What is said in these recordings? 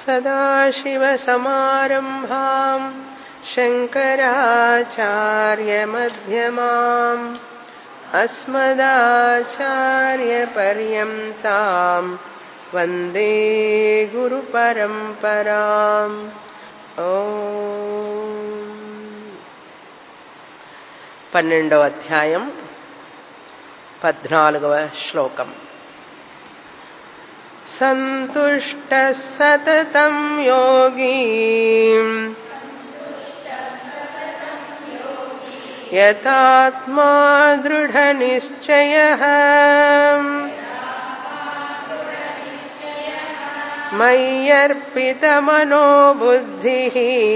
सदाशिवसमारम्भाम् शङ्कराचार्यमध्यमाम् अस्मदाचार्यपर्यन्ताम् वन्दे गुरुपरम्पराम् ఓ పన్నెండవ అధ్యాయం పద్నాలుగవ శ్లోకం సంతుష్ట సతతం యోగీ యథాత్మా దృఢ నిశ్చయ मय्यर्पितमनो बुद्धिः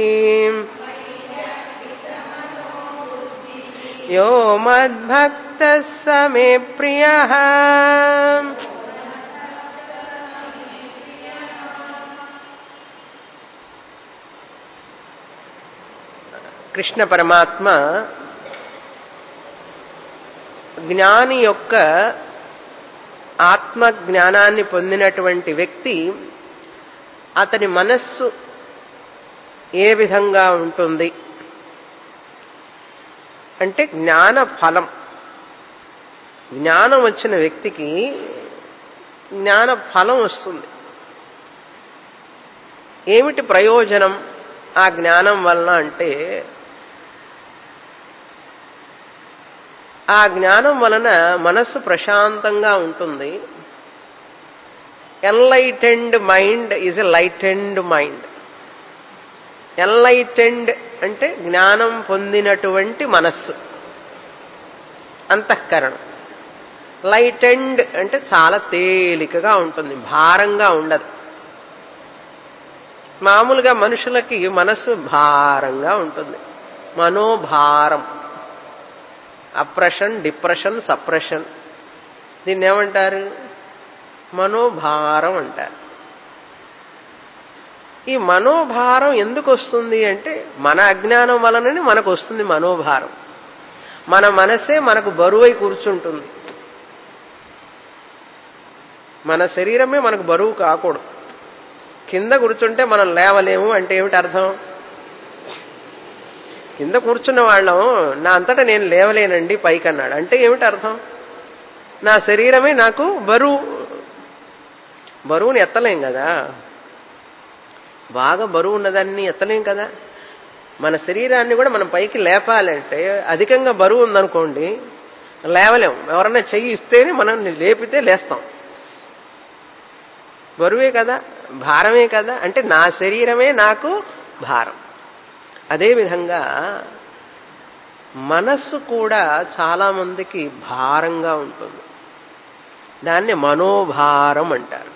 यो मद्भक्तः स मे प्रियः కృష్ణ పరమాత్మ జ్ఞాని యొక్క ఆత్మ జ్ఞానాన్ని పొందినటువంటి వ్యక్తి అతని మనస్సు ఏ విధంగా ఉంటుంది అంటే జ్ఞాన ఫలం జ్ఞానం వచ్చిన వ్యక్తికి జ్ఞాన ఫలం వస్తుంది ఏమిటి ప్రయోజనం ఆ జ్ఞానం వలన అంటే ఆ జ్ఞానం వలన మనస్సు ప్రశాంతంగా ఉంటుంది enlightened mind is a lightened mind enlightened అంటే జ్ఞానం పొందినటువంటి మనస్సు అంతఃకరణం లైటెండ్ అంటే చాలా తేలికగా ఉంటుంది భారంగా ఉండదు మామూలుగా మనుషులకి మనస్సు భారంగా ఉంటుంది మనోభారం అప్రెషన్ డిప్రెషన్ సప్రెషన్ దీన్ని ఏమంటారు మనోభారం అంటారు ఈ మనోభారం ఎందుకు వస్తుంది అంటే మన అజ్ఞానం వలననే మనకు వస్తుంది మనోభారం మన మనసే మనకు బరువై కూర్చుంటుంది మన శరీరమే మనకు బరువు కాకూడదు కింద కూర్చుంటే మనం లేవలేము అంటే ఏమిటి అర్థం కింద కూర్చున్న వాళ్ళం నా అంతటా నేను లేవలేనండి పైకి అన్నాడు అంటే ఏమిటి అర్థం నా శరీరమే నాకు బరువు బరువుని ఎత్తలేం కదా బాగా బరువు ఉన్నదాన్ని ఎత్తలేం కదా మన శరీరాన్ని కూడా మనం పైకి లేపాలంటే అధికంగా బరువు ఉందనుకోండి లేవలేం ఎవరన్నా చెయ్యి ఇస్తేనే మనం లేపితే లేస్తాం బరువే కదా భారమే కదా అంటే నా శరీరమే నాకు భారం అదేవిధంగా మనస్సు కూడా చాలా మందికి భారంగా ఉంటుంది దాన్ని మనోభారం అంటారు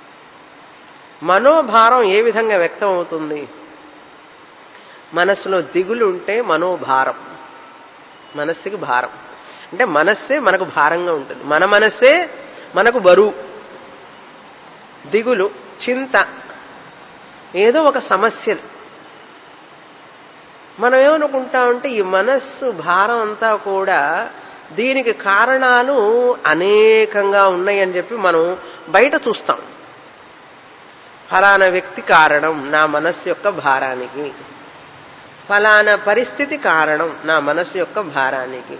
మనోభారం ఏ విధంగా వ్యక్తం అవుతుంది మనస్సులో దిగులు ఉంటే మనోభారం మనస్సుకి భారం అంటే మనస్సే మనకు భారంగా ఉంటుంది మన మనస్సే మనకు బరువు దిగులు చింత ఏదో ఒక సమస్యలు మనం ఏమనుకుంటామంటే ఈ మనస్సు భారం అంతా కూడా దీనికి కారణాలు అనేకంగా ఉన్నాయని చెప్పి మనం బయట చూస్తాం ఫలానా వ్యక్తి కారణం నా మనస్సు యొక్క భారానికి ఫలానా పరిస్థితి కారణం నా మనస్సు యొక్క భారానికి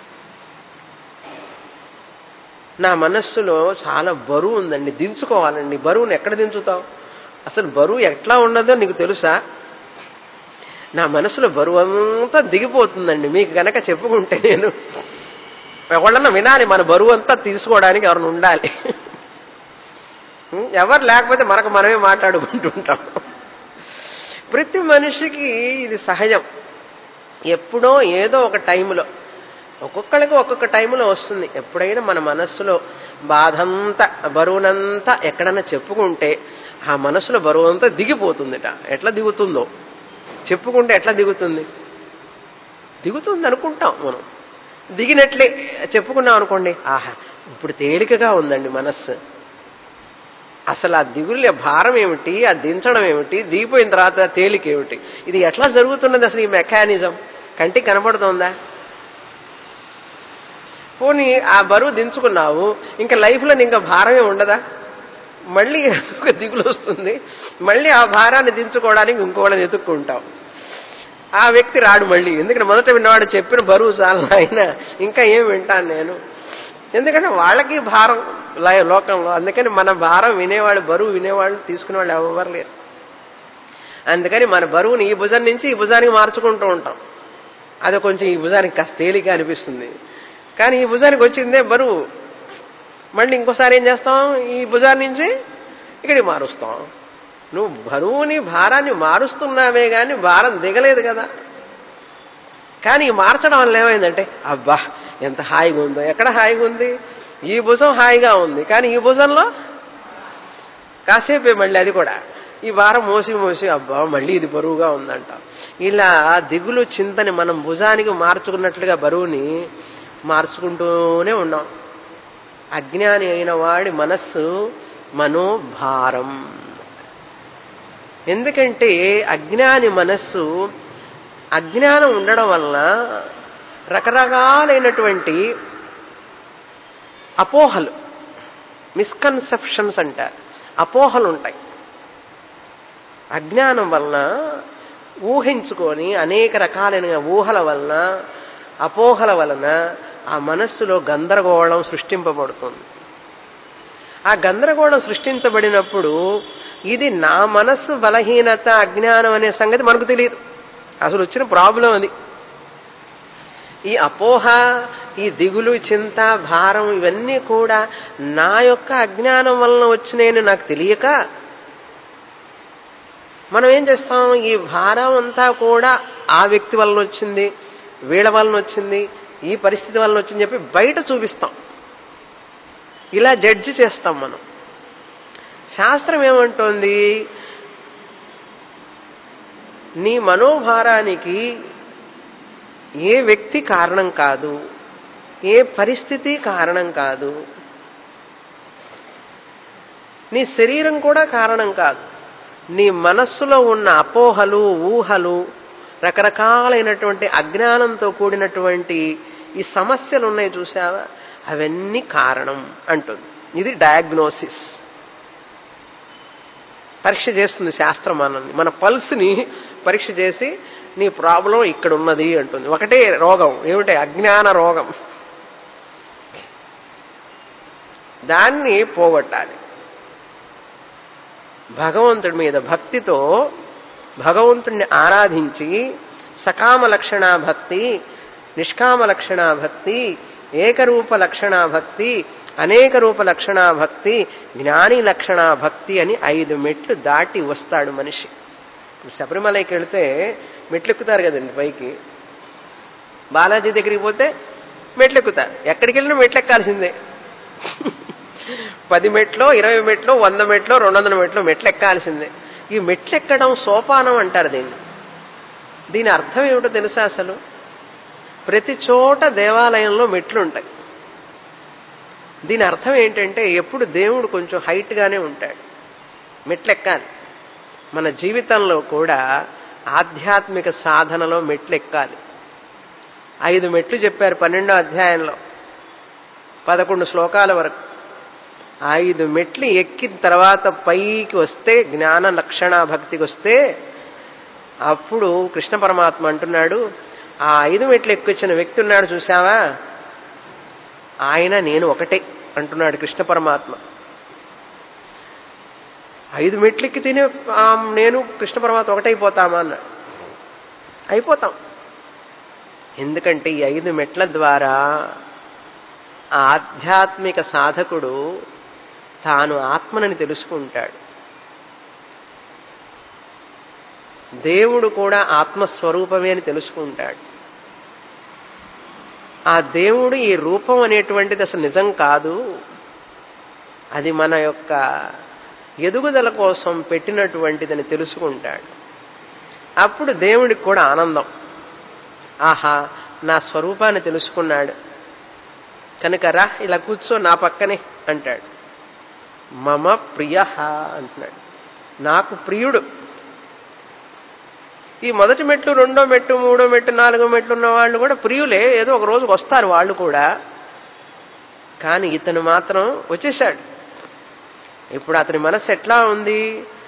నా మనస్సులో చాలా బరువు ఉందండి దించుకోవాలండి బరువును ఎక్కడ దించుతావు అసలు బరువు ఎట్లా ఉన్నదో నీకు తెలుసా నా మనసులో బరువు అంతా దిగిపోతుందండి మీకు గనక చెప్పుకుంటే నేను ఎవరన్నా వినాలి మన బరువు అంతా తీసుకోవడానికి ఎవరిని ఉండాలి ఎవరు లేకపోతే మనకు మనమే మాట్లాడుకుంటుంటాం ప్రతి మనిషికి ఇది సహజం ఎప్పుడో ఏదో ఒక టైంలో ఒక్కొక్కరికి ఒక్కొక్క టైంలో వస్తుంది ఎప్పుడైనా మన మనస్సులో బాధంతా బరువునంతా ఎక్కడన్నా చెప్పుకుంటే ఆ మనసులో బరువు అంతా దిగిపోతుందిట ఎట్లా దిగుతుందో చెప్పుకుంటే ఎట్లా దిగుతుంది దిగుతుంది అనుకుంటాం మనం దిగినట్లే చెప్పుకున్నాం అనుకోండి ఆహా ఇప్పుడు తేలికగా ఉందండి మనస్సు అసలు ఆ దిగుళ్ళ భారం ఏమిటి ఆ దించడం ఏమిటి దిగిపోయిన తర్వాత తేలిక ఏమిటి ఇది ఎట్లా జరుగుతున్నది అసలు ఈ మెకానిజం కంటికి కనపడుతోందా పోనీ ఆ బరువు దించుకున్నావు ఇంకా లైఫ్లో ఇంకా భారమే ఉండదా మళ్ళీ ఒక దిగులు వస్తుంది మళ్ళీ ఆ భారాన్ని దించుకోవడానికి ఇంకోళ్ళని ఎత్తుక్కుంటాం ఆ వ్యక్తి రాడు మళ్ళీ ఎందుకంటే మొదట విన్నవాడు చెప్పిన బరువు చాలు ఆయన ఇంకా ఏం వింటాను నేను ఎందుకంటే వాళ్ళకి భారం లయ- లోకంలో అందుకని మన భారం వినేవాళ్ళు బరువు వినేవాళ్ళు తీసుకునే వాళ్ళు ఎవరు లేరు అందుకని మన బరువుని ఈ భుజం నుంచి ఈ భుజానికి మార్చుకుంటూ ఉంటాం అది కొంచెం ఈ భుజానికి కాస్త తేలిక అనిపిస్తుంది కానీ ఈ భుజానికి వచ్చిందే బరువు మళ్ళీ ఇంకోసారి ఏం చేస్తాం ఈ భుజాన్ని నుంచి ఇక్కడికి మారుస్తాం నువ్వు బరువుని భారాన్ని మారుస్తున్నావే గాని భారం దిగలేదు కదా కానీ ఈ మార్చడం వల్ల ఏమైందంటే అబ్బా ఎంత హాయిగా ఉందో ఎక్కడ హాయిగా ఉంది ఈ భుజం హాయిగా ఉంది కానీ ఈ భుజంలో కాసేపే మళ్ళీ అది కూడా ఈ భారం మోసి మోసి అబ్బా మళ్ళీ ఇది బరువుగా ఉందంట ఇలా దిగులు చింతని మనం భుజానికి మార్చుకున్నట్లుగా బరువుని మార్చుకుంటూనే ఉన్నాం అజ్ఞాని అయిన వాడి మనస్సు మనోభారం ఎందుకంటే అజ్ఞాని మనస్సు అజ్ఞానం ఉండడం వలన రకరకాలైనటువంటి అపోహలు మిస్కన్సెప్షన్స్ అంటారు అపోహలు ఉంటాయి అజ్ఞానం వలన ఊహించుకొని అనేక రకాలైన ఊహల వలన అపోహల వలన ఆ మనస్సులో గందరగోళం సృష్టింపబడుతుంది ఆ గందరగోళం సృష్టించబడినప్పుడు ఇది నా మనస్సు బలహీనత అజ్ఞానం అనే సంగతి మనకు తెలియదు అసలు వచ్చిన ప్రాబ్లం అది ఈ అపోహ ఈ దిగులు చింత భారం ఇవన్నీ కూడా నా యొక్క అజ్ఞానం వలన వచ్చినాయని నాకు తెలియక మనం ఏం చేస్తాం ఈ భారం అంతా కూడా ఆ వ్యక్తి వలన వచ్చింది వీళ్ళ వలన వచ్చింది ఈ పరిస్థితి వలన వచ్చింది చెప్పి బయట చూపిస్తాం ఇలా జడ్జి చేస్తాం మనం శాస్త్రం ఏమంటోంది నీ మనోభారానికి ఏ వ్యక్తి కారణం కాదు ఏ పరిస్థితి కారణం కాదు నీ శరీరం కూడా కారణం కాదు నీ మనస్సులో ఉన్న అపోహలు ఊహలు రకరకాలైనటువంటి అజ్ఞానంతో కూడినటువంటి ఈ సమస్యలు ఉన్నాయి చూసావా అవన్నీ కారణం అంటుంది ఇది డయాగ్నోసిస్ పరీక్ష చేస్తుంది శాస్త్రం మనల్ని మన పల్స్ని పరీక్ష చేసి నీ ప్రాబ్లం ఇక్కడ ఉన్నది అంటుంది ఒకటే రోగం ఏమిటి అజ్ఞాన రోగం దాన్ని పోగొట్టాలి భగవంతుడి మీద భక్తితో భగవంతుణ్ణి ఆరాధించి సకామ లక్షణ భక్తి నిష్కామ లక్షణ భక్తి ఏకరూప లక్షణ భక్తి అనేక రూప లక్షణ భక్తి జ్ఞాని లక్షణ భక్తి అని ఐదు మెట్లు దాటి వస్తాడు మనిషి ఇప్పుడు శబరిమలకి వెళితే మెట్లు ఎక్కుతారు కదండి పైకి బాలాజీ దగ్గరికి పోతే మెట్లు ఎక్కుతారు ఎక్కడికి వెళ్ళినా మెట్లు ఎక్కాల్సిందే పది మెట్లో ఇరవై మెట్లో వంద మెట్లో రెండు వందల మెట్లో మెట్లు ఎక్కాల్సిందే ఈ మెట్లు ఎక్కడం సోపానం అంటారు దీన్ని దీని అర్థం ఏమిటో తెలుసా అసలు ప్రతి చోట దేవాలయంలో మెట్లు ఉంటాయి దీని అర్థం ఏంటంటే ఎప్పుడు దేవుడు కొంచెం హైట్గానే ఉంటాడు మెట్లు ఎక్కాలి మన జీవితంలో కూడా ఆధ్యాత్మిక సాధనలో మెట్లు ఎక్కాలి ఐదు మెట్లు చెప్పారు పన్నెండో అధ్యాయంలో పదకొండు శ్లోకాల వరకు ఐదు మెట్లు ఎక్కిన తర్వాత పైకి వస్తే జ్ఞాన లక్షణ భక్తికి వస్తే అప్పుడు కృష్ణ పరమాత్మ అంటున్నాడు ఆ ఐదు మెట్లు ఎక్కొచ్చిన వ్యక్తి ఉన్నాడు చూసావా ఆయన నేను ఒకటే అంటున్నాడు కృష్ణ పరమాత్మ ఐదు మెట్లెక్కి తినే ఆ, నేను కృష్ణ పరమాత్మ ఒకటైపోతామా అన్నాడు అయిపోతాం ఎందుకంటే ఈ ఐదు మెట్ల ద్వారా ఆ ఆధ్యాత్మిక సాధకుడు తాను ఆత్మనని తెలుసుకుంటాడు దేవుడు కూడా ఆత్మస్వరూపమే అని తెలుసుకుంటాడు ఆ దేవుడు ఈ రూపం అనేటువంటిది అసలు నిజం కాదు అది మన యొక్క ఎదుగుదల కోసం పెట్టినటువంటిదని తెలుసుకుంటాడు అప్పుడు దేవుడికి కూడా ఆనందం ఆహా నా స్వరూపాన్ని తెలుసుకున్నాడు కనుక రా ఇలా కూర్చో నా పక్కనే అంటాడు మమ ప్రియ అంటున్నాడు నాకు ప్రియుడు ఈ మొదటి మెట్లు రెండో మెట్టు మూడో మెట్టు నాలుగో మెట్లు ఉన్న వాళ్ళు కూడా ప్రియులే ఏదో ఒక రోజుకి వస్తారు వాళ్ళు కూడా కానీ ఇతను మాత్రం వచ్చేసాడు ఇప్పుడు అతని మనస్సు ఎట్లా ఉంది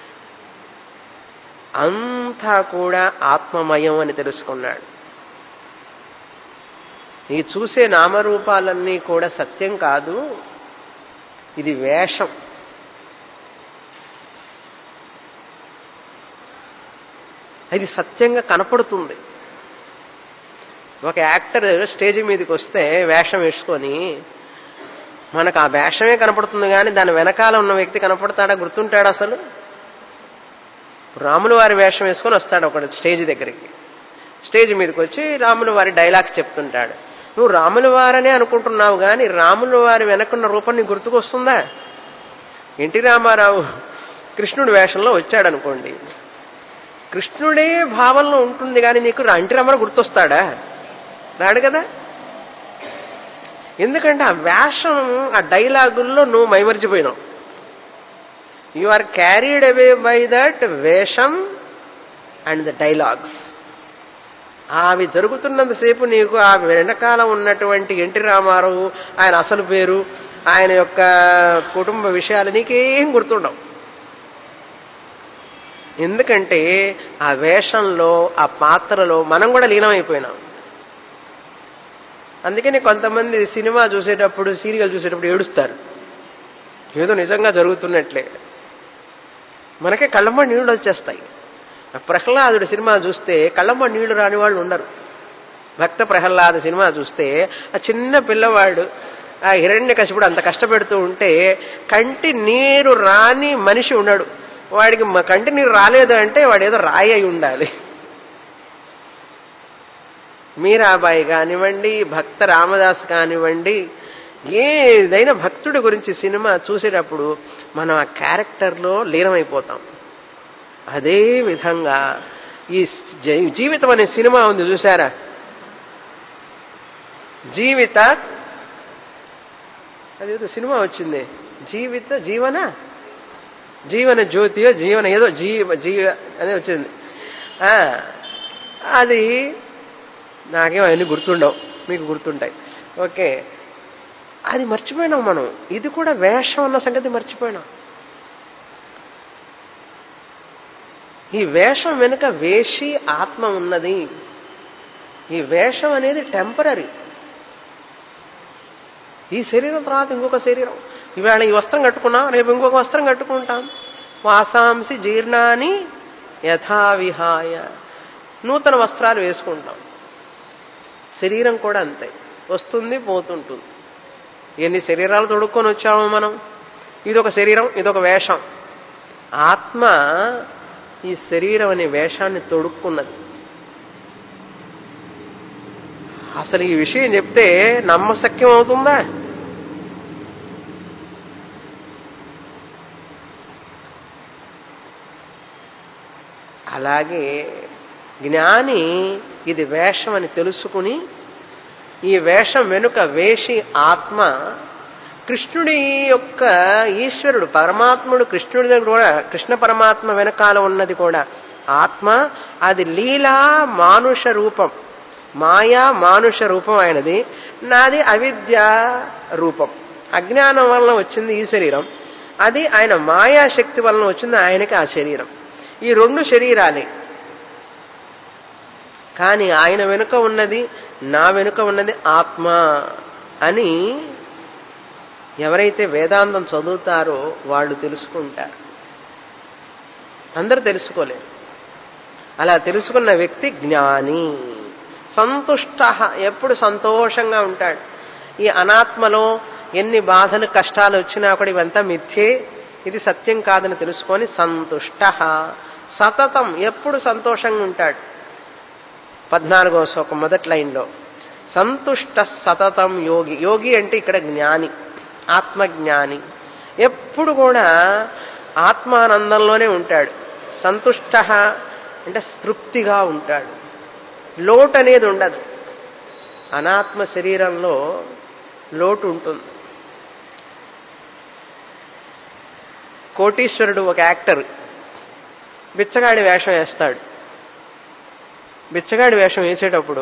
అంతా కూడా ఆత్మమయం అని తెలుసుకున్నాడు ఈ చూసే నామరూపాలన్నీ కూడా సత్యం కాదు ఇది వేషం అది సత్యంగా కనపడుతుంది ఒక యాక్టర్ స్టేజ్ మీదకి వస్తే వేషం వేసుకొని మనకు ఆ వేషమే కనపడుతుంది కానీ దాని వెనకాల ఉన్న వ్యక్తి కనపడతాడా గుర్తుంటాడు అసలు రాములు వారి వేషం వేసుకొని వస్తాడు ఒకడు స్టేజ్ దగ్గరికి స్టేజ్ మీదకి వచ్చి రాములు వారి డైలాగ్స్ చెప్తుంటాడు నువ్వు రాముల వారనే అనుకుంటున్నావు కానీ రాముల వారి వెనకున్న రూపం నీకు గుర్తుకొస్తుందా ఎన్టీ రామారావు కృష్ణుడి వేషంలో వచ్చాడు అనుకోండి కృష్ణుడే భావంలో ఉంటుంది కానీ నీకు ఎన్టీ రామారావు గుర్తొస్తాడా రాడు కదా ఎందుకంటే ఆ వేషం ఆ డైలాగుల్లో నువ్వు మైమరిచిపోయినావు you are carried away by that వేషం అండ్ ద డైలాగ్స్ అవి జరుగుతున్నంతసేపు నీకు ఆ వెనకాల ఉన్నటువంటి ఎన్టీ రామారావు ఆయన అసలు పేరు ఆయన యొక్క కుటుంబ విషయాలు నీకేం గుర్తుండవు ఎందుకంటే ఆ వేషంలో ఆ పాత్రలో మనం కూడా లీనమైపోయినాం అందుకని కొంతమంది సినిమా చూసేటప్పుడు సీరియల్ చూసేటప్పుడు ఏడుస్తారు ఏదో నిజంగా జరుగుతున్నట్లే మనకే కళ్ళమ్మ నీళ్ళు వచ్చేస్తాయి ప్రహ్లాదుడి సినిమా చూస్తే కళ్ళమ్మ నీళ్లు రాని వాళ్ళు ఉండరు భక్త ప్రహ్లాద సినిమా చూస్తే ఆ చిన్న పిల్లవాడు ఆ హిరణ్య కశిపుడు అంత కష్టపెడుతూ ఉంటే కంటి నీరు రాని మనిషి ఉన్నాడు వాడికి కంటి నీరు రాలేదు అంటే వాడు ఏదో రాయి అయి ఉండాలి మీరాబాయి కానివ్వండి భక్త రామదాస్ కానివ్వండి ఏదైనా భక్తుడి గురించి సినిమా చూసేటప్పుడు మనం ఆ క్యారెక్టర్లో లీనమైపోతాం అదే విధంగా ఈ జీవితం అనే సినిమా ఉంది చూసారా జీవిత అదేదో సినిమా వచ్చింది జీవిత జీవన జీవన జ్యోతియో జీవన ఏదో జీవ జీవ అదే వచ్చింది అది నాకేమో అవన్నీ గుర్తుండవు మీకు గుర్తుంటాయి ఓకే అది మర్చిపోయినాం మనం ఇది కూడా వేషం అన్న సంగతి మర్చిపోయినాం ఈ వేషం వెనుక వేషి ఆత్మ ఉన్నది ఈ వేషం అనేది టెంపరీ ఈ శరీరం తర్వాత ఇంకొక శరీరం ఇవాళ ఈ వస్త్రం కట్టుకున్నాం రేపు ఇంకొక వస్త్రం కట్టుకుంటాం వాసాంసి జీర్ణాన్ని యథావిహాయ నూతన వస్త్రాలు వేసుకుంటాం శరీరం కూడా అంతే వస్తుంది పోతుంటుంది ఎన్ని శరీరాలు తొడుక్కొని వచ్చామో మనం ఇదొక శరీరం ఇదొక వేషం ఆత్మ ఈ శరీరం అనే వేషాన్ని తొడుక్కున్నది అసలు ఈ విషయం చెప్తే నమ్మశక్యం అవుతుందా అలాగే జ్ఞాని ఇది వేషం అని తెలుసుకుని ఈ వేషం వెనుక వేషి ఆత్మ కృష్ణుడి యొక్క ఈశ్వరుడు పరమాత్ముడు కృష్ణుడి దగ్గర కూడా కృష్ణ పరమాత్మ వెనకాల ఉన్నది కూడా ఆత్మ అది లీలా మానుష రూపం మాయా మానుష రూపం ఆయనది నాది అవిద్య రూపం అజ్ఞానం వలన వచ్చింది ఈ శరీరం అది ఆయన మాయాశక్తి వలన వచ్చింది ఆయనకి ఆ శరీరం ఈ రెండు శరీరాలే కానీ ఆయన వెనుక ఉన్నది నా వెనుక ఉన్నది ఆత్మ అని ఎవరైతే వేదాంతం చదువుతారో వాళ్ళు తెలుసుకుంటారు అందరూ తెలుసుకోలేరు అలా తెలుసుకున్న వ్యక్తి జ్ఞాని సంతుష్ట ఎప్పుడు సంతోషంగా ఉంటాడు ఈ అనాత్మలో ఎన్ని బాధలు కష్టాలు వచ్చినా కూడా ఇవంతా మిథ్యే ఇది సత్యం కాదని తెలుసుకొని సంతుష్ట సతతం ఎప్పుడు సంతోషంగా ఉంటాడు పద్నాలుగో శ్లోకం మొదటి లైన్లో సంతుష్ట సతతం యోగి యోగి అంటే ఇక్కడ జ్ఞాని ఆత్మజ్ఞాని ఎప్పుడు కూడా ఆత్మానందంలోనే ఉంటాడు సంతుష్ట అంటే తృప్తిగా ఉంటాడు లోటు అనేది ఉండదు అనాత్మ శరీరంలో లోటు ఉంటుంది కోటీశ్వరుడు ఒక యాక్టర్ బిచ్చగాడి వేషం వేస్తాడు బిచ్చగాడి వేషం వేసేటప్పుడు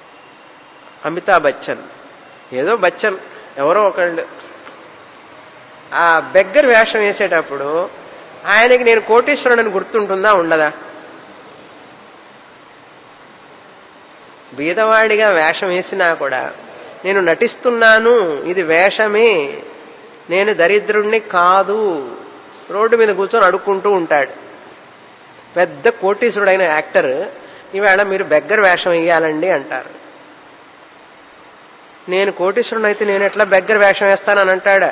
అమితాబ్ బచ్చన్ ఏదో బచ్చన్ ఎవరో ఒకళ్ళు ఆ బెగ్గర్ వేషం వేసేటప్పుడు ఆయనకి నేను కోటీశ్వరుడని గుర్తుంటుందా ఉండదా బీదవాడిగా వేషం వేసినా కూడా నేను నటిస్తున్నాను ఇది వేషమే నేను దరిద్రుణ్ణి కాదు రోడ్డు మీద కూర్చొని అడుక్కుంటూ ఉంటాడు పెద్ద కోటీశ్వరుడైన యాక్టర్ ఈవేళ మీరు బెగ్గర వేషం వేయాలండి అంటారు నేను కోటీశ్వరుడు అయితే నేను ఎట్లా బెగ్గర వేషం వేస్తానని అంటాడా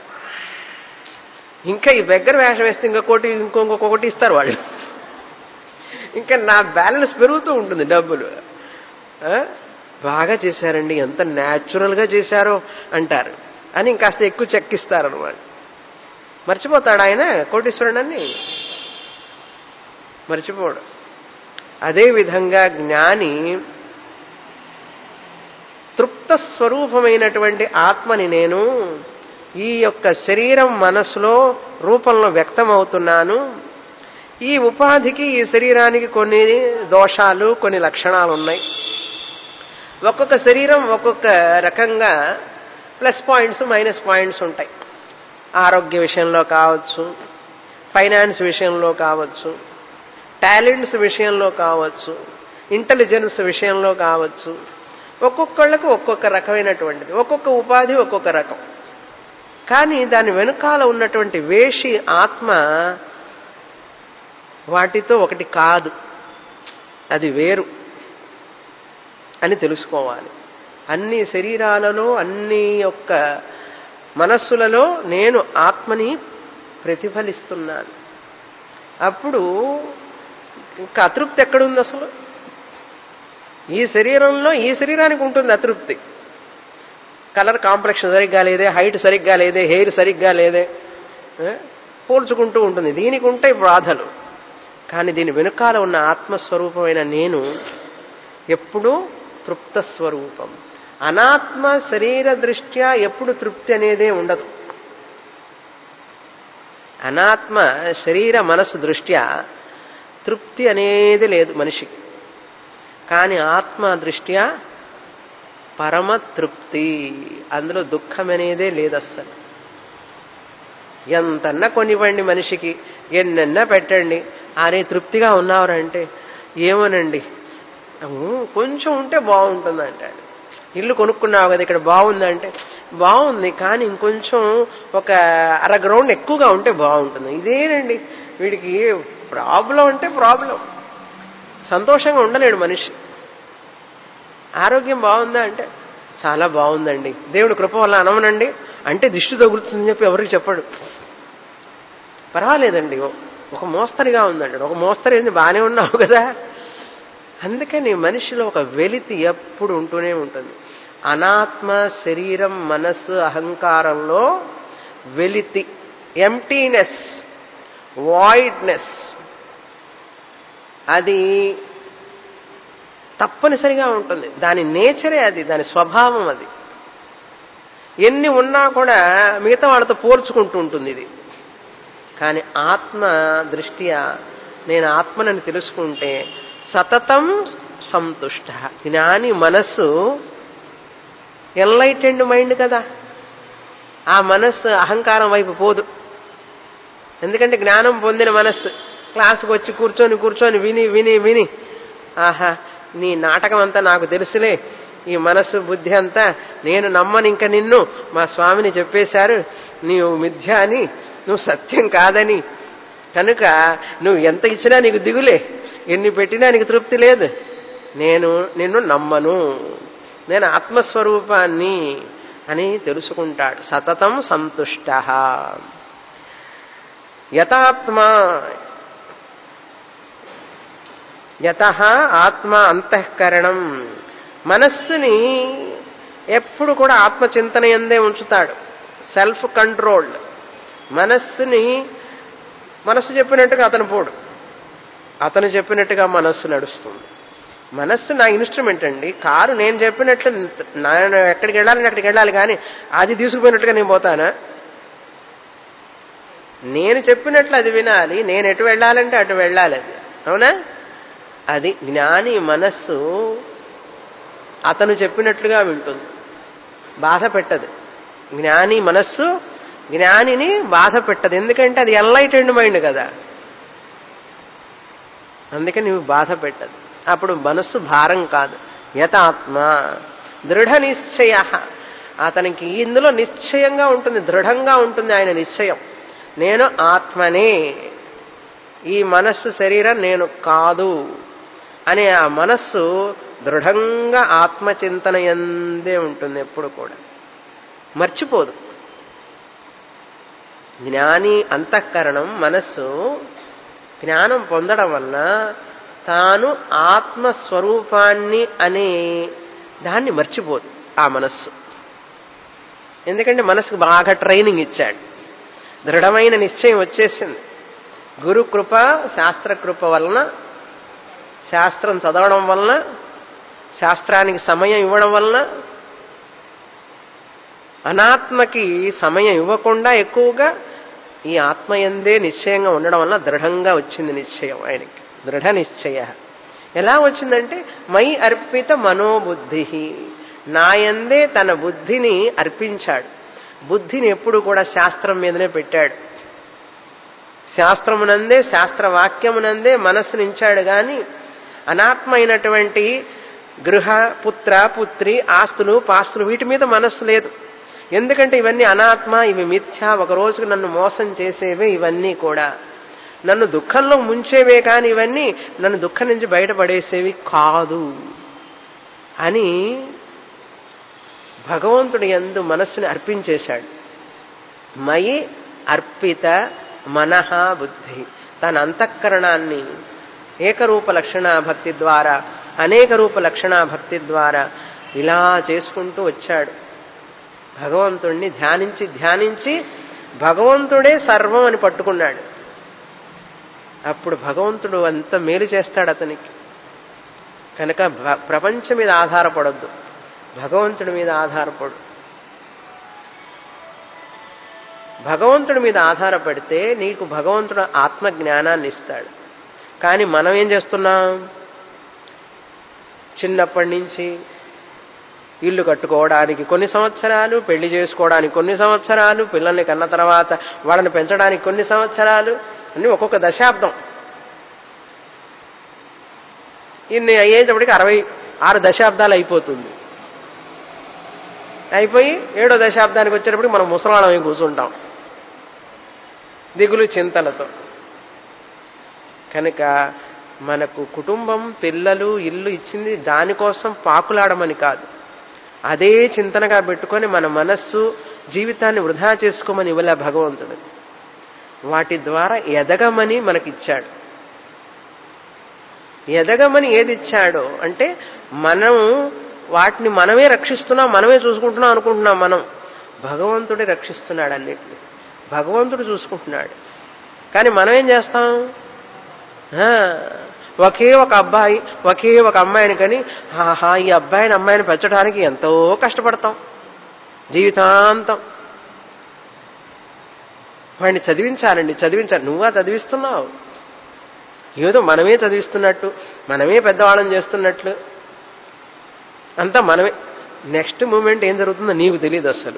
ఇంకా ఈ బెగ్గర వేషం వేస్తే ఇంకా కోటి ఇంకో ఇంకొకటి ఇస్తారు వాళ్ళు ఇంకా నా బ్యాలెన్స్ పెరుగుతూ ఉంటుంది డబ్బులు ఆ? బాగా చేశారండి ఎంత న్యాచురల్గా చేశారో అంటారు అని ఇంకాస్త ఎక్కువ చెక్కిస్తారు అనమాట మర్చిపోతాడు ఆయన కోటీశ్వరుడని మర్చిపోడు అదేవిధంగా జ్ఞాని తృప్త స్వరూపమైనటువంటి ఆత్మని నేను ఈ యొక్క శరీరం మనసులో రూపంలో వ్యక్తమవుతున్నాను ఈ ఉపాధికి ఈ శరీరానికి కొన్ని దోషాలు కొన్ని లక్షణాలు ఉన్నాయి ఒక్కొక్క శరీరం ఒక్కొక్క రకంగా ప్లస్ పాయింట్స్ మైనస్ పాయింట్స్ ఉంటాయి ఆరోగ్య విషయంలో కావచ్చు ఫైనాన్స్ విషయంలో కావచ్చు టాలెంట్స్ విషయంలో కావచ్చు ఇంటెలిజెన్స్ విషయంలో కావచ్చు ఒక్కొక్కళ్ళకు ఒక్కొక్క రకమైనటువంటిది ఒక్కొక్క ఉపాధి ఒక్కొక్క రకం కానీ దాని వెనుకాల ఉన్నటువంటి వేషి ఆత్మ వాటితో ఒకటి కాదు అది వేరు అని తెలుసుకోవాలి అన్ని శరీరాలలో అన్ని యొక్క మనస్సులలో నేను ఆత్మని ప్రతిఫలిస్తున్నాను అప్పుడు ఇంకా అతృప్తి ఎక్కడుంది అసలు ఈ శరీరంలో ఈ శరీరానికి ఉంటుంది అతృప్తి కలర్ కాంప్లెక్షన్ సరిగ్గా లేదే హైట్ సరిగ్గా లేదే హెయిర్ సరిగ్గా లేదే ఏ? పోల్చుకుంటూ ఉంటుంది దీనికి ఉంటాయి బాధలు కానీ దీని వెనుకాల ఉన్న ఆత్మస్వరూపమైన నేను ఎప్పుడూ తృప్త స్వరూపం అనాత్మ శరీర దృష్ట్యా ఎప్పుడు తృప్తి అనేదే ఉండదు అనాత్మ శరీర మనసు దృష్ట్యా తృప్తి అనేది లేదు మనిషికి కానీ ఆత్మ దృష్ట్యా పరమ తృప్తి అందులో దుఃఖం అనేదే లేదు అస్సలు ఎంతన్నా కొనివ్వండి మనిషికి ఎన్నెన్నా పెట్టండి అరే తృప్తిగా ఉన్నారంటే ఏమోనండి "ఊ, కొంచెం ఉంటే బాగుంటుంది అంటాడు ఇల్లు కొనుక్కున్నావు కదా ఇక్కడ బాగుందంటే బాగుంది కానీ ఇంకొంచెం ఒక అర గ్రౌండ్ ఎక్కువగా ఉంటే బాగుంటుంది ఇదేనండి వీడికి ప్రాబ్లం అంటే ప్రాబ్లం సంతోషంగా ఉండలేడు మనిషి ఆరోగ్యం బాగుందా అంటే చాలా బాగుందండి దేవుడు కృప వల్ల అనవనండి అంటే దిష్టి తగులుతుందని చెప్పి ఎవరికి చెప్పడు పర్వాలేదండి ఓ- ఒక మోస్తరిగా ఉందండి ఒక మోస్తరు ఏంది బాగానే ఉన్నావు కదా అందుకని మనిషిలో ఒక వెలితి ఎప్పుడు ఉంటూనే ఉంటుంది అనాత్మ శరీరం మనస్సు అహంకారంలో వెలితి ఎంటీనెస్ వాయిడ్నెస్ అది తప్పనిసరిగా ఉంటుంది దాని నేచరే అది దాని స్వభావం అది ఎన్ని ఉన్నా కూడా మిగతా వాళ్ళతో పోల్చుకుంటూ ఉంటుంది ఇది కానీ ఆత్మ దృష్ట్యా నేను ఆత్మనని తెలుసుకుంటే సతతం సంతుష్ట జ్ఞాని మనస్సు ఎన్లైటెండ్ మైండ్ కదా ఆ మనస్సు అహంకారం వైపు పోదు ఎందుకంటే జ్ఞానం పొందిన మనస్సు క్లాసుకు వచ్చి కూర్చొని కూర్చొని విని విని విని ఆహా నీ నాటకం అంతా నాకు తెలుసులే ఈ మనస్సు బుద్ధి అంతా నేను నమ్మను ఇంక నిన్ను మా స్వామిని చెప్పేశారు నీవు మిథ్య అని నువ్వు సత్యం కాదని కనుక నువ్వు ఎంత ఇచ్చినా నీకు దిగులే ఎన్ని పెట్టినా నీకు తృప్తి లేదు నేను నిన్ను నమ్మను నేను ఆత్మస్వరూపాన్ని అని తెలుసుకుంటాడు సతతం సంతుష్ట యథాత్మా యత ఆత్మ అంతఃకరణం మనస్సుని ఎప్పుడు కూడా ఆత్మచింతన ఎందే ఉంచుతాడు సెల్ఫ్ కంట్రోల్డ్ మనస్సుని మనస్సు చెప్పినట్టుగా అతను పోడు అతను చెప్పినట్టుగా మనస్సు నడుస్తుంది మనస్సు నా ఇన్స్ట్రుమెంట్ అండి కారు నేను చెప్పినట్లు నేను ఎక్కడికి వెళ్ళాలని అక్కడికి వెళ్ళాలి కానీ అది తీసుకుపోయినట్టుగా నేను పోతానా నేను చెప్పినట్లు అది వినాలి నేను ఎటు వెళ్ళాలంటే అటు వెళ్ళాలి అది అవునా అది జ్ఞాని మనస్సు అతను చెప్పినట్లుగా వింటుంది బాధ పెట్టదు జ్ఞాని మనస్సు జ్ఞానిని బాధ పెట్టదు ఎందుకంటే అది ఎన్లైటెండ్ మైండ్ కదా అందుకని నువ్వు బాధ పెట్టదు అప్పుడు మనస్సు భారం కాదు యథాత్మ దృఢ నిశ్చయ అతనికి ఇందులో నిశ్చయంగా ఉంటుంది దృఢంగా ఉంటుంది ఆయన నిశ్చయం నేను ఆత్మనే ఈ మనస్సు శరీరం నేను కాదు అనే ఆ మనస్సు దృఢంగా ఆత్మచింతన ఎందే ఉంటుంది ఎప్పుడు కూడా మర్చిపోదు జ్ఞాని అంతఃకరణం మనస్సు జ్ఞానం పొందడం వలన తాను ఆత్మస్వరూపాన్ని అనే దాన్ని మర్చిపోదు ఆ మనస్సు ఎందుకంటే మనసుకు బాగా ట్రైనింగ్ ఇచ్చాడు దృఢమైన నిశ్చయం వచ్చేసింది గురు కృప శాస్త్ర కృప వలన శాస్త్రం చదవడం వలన శాస్త్రానికి సమయం ఇవ్వడం వలన అనాత్మకి సమయం ఇవ్వకుండా ఎక్కువగా ఈ ఆత్మయందే నిశ్చయంగా ఉండడం వల్ల దృఢంగా వచ్చింది నిశ్చయం ఆయనకి దృఢ నిశ్చయ ఎలా వచ్చిందంటే మై అర్పిత మనోబుద్ధి నాయందే తన బుద్ధిని అర్పించాడు బుద్ధిని ఎప్పుడు కూడా శాస్త్రం మీదనే పెట్టాడు శాస్త్రమునందే శాస్త్రవాక్యమునందే మనస్సునించాడు గాని అనాత్మైనటువంటి గృహ పుత్ర పుత్రి ఆస్తులు పాస్తులు వీటి మీద మనస్సు లేదు ఎందుకంటే ఇవన్నీ అనాత్మ ఇవి మిథ్య ఒక రోజుకు నన్ను మోసం చేసేవే ఇవన్నీ కూడా నన్ను దుఃఖంలో ముంచేవే కాని ఇవన్నీ నన్ను దుఃఖం నుంచి బయటపడేసేవి కాదు అని భగవంతుడి ఎందు మనస్సుని అర్పించేశాడు మయి అర్పిత మనహ బుద్ధి తన అంతఃకరణాన్ని ఏకరూప లక్షణ భక్తి ద్వారా అనేక రూప లక్షణ భక్తి ద్వారా ఇలా చేసుకుంటూ వచ్చాడు భగవంతుణ్ణి ధ్యానించి ధ్యానించి భగవంతుడే సర్వం అని పట్టుకున్నాడు అప్పుడు భగవంతుడు అంత మేలు చేస్తాడు అతనికి కనుక ప్రపంచం మీద ఆధారపడొద్దు భగవంతుడి మీద ఆధారపడు భగవంతుడి మీద ఆధారపడితే నీకు భగవంతుడు ఆత్మజ్ఞానాన్ని ఇస్తాడు కానీ మనం ఏం చేస్తున్నాం చిన్నప్పటి నుంచి ఇల్లు కట్టుకోవడానికి కొన్ని సంవత్సరాలు పెళ్లి చేసుకోవడానికి కొన్ని సంవత్సరాలు పిల్లల్ని కన్న తర్వాత వాళ్ళని పెంచడానికి కొన్ని సంవత్సరాలు అన్ని ఒక్కొక్క దశాబ్దం ఇన్ని అయ్యేటప్పటికి అరవై ఆరు దశాబ్దాలు అయిపోతుంది అయిపోయి ఏడో దశాబ్దానికి వచ్చేటప్పటికి మనం ముసలాళం కూర్చుంటాం దిగులు చింతలతో కనుక మనకు కుటుంబం పిల్లలు ఇల్లు ఇచ్చింది దానికోసం పాకులాడమని కాదు అదే చింతనగా పెట్టుకొని మన మనస్సు జీవితాన్ని వృధా చేసుకోమని ఇవ్వలే భగవంతుడు వాటి ద్వారా ఎదగమని మనకిచ్చాడు ఎదగమని ఏది ఇచ్చాడో అంటే మనం వాటిని మనమే రక్షిస్తున్నాం మనమే చూసుకుంటున్నాం అనుకుంటున్నాం మనం భగవంతుడే రక్షిస్తున్నాడు అన్నిటిని భగవంతుడు చూసుకుంటున్నాడు కానీ మనం ఏం చేస్తాం ఒకే ఒక అబ్బాయి ఒకే ఒక అమ్మాయిని కానీ ఆహా ఈ అబ్బాయిని అమ్మాయిని పెంచడానికి ఎంతో కష్టపడతాం జీవితాంతం వాడిని చదివించాలండి చదివించాలి నువ్వా చదివిస్తున్నావు ఏదో మనమే చదివిస్తున్నట్టు మనమే పెద్దవాళ్ళం చేస్తున్నట్లు అంతా మనమే నెక్స్ట్ మూమెంట్ ఏం జరుగుతుందో నీకు తెలియదు అసలు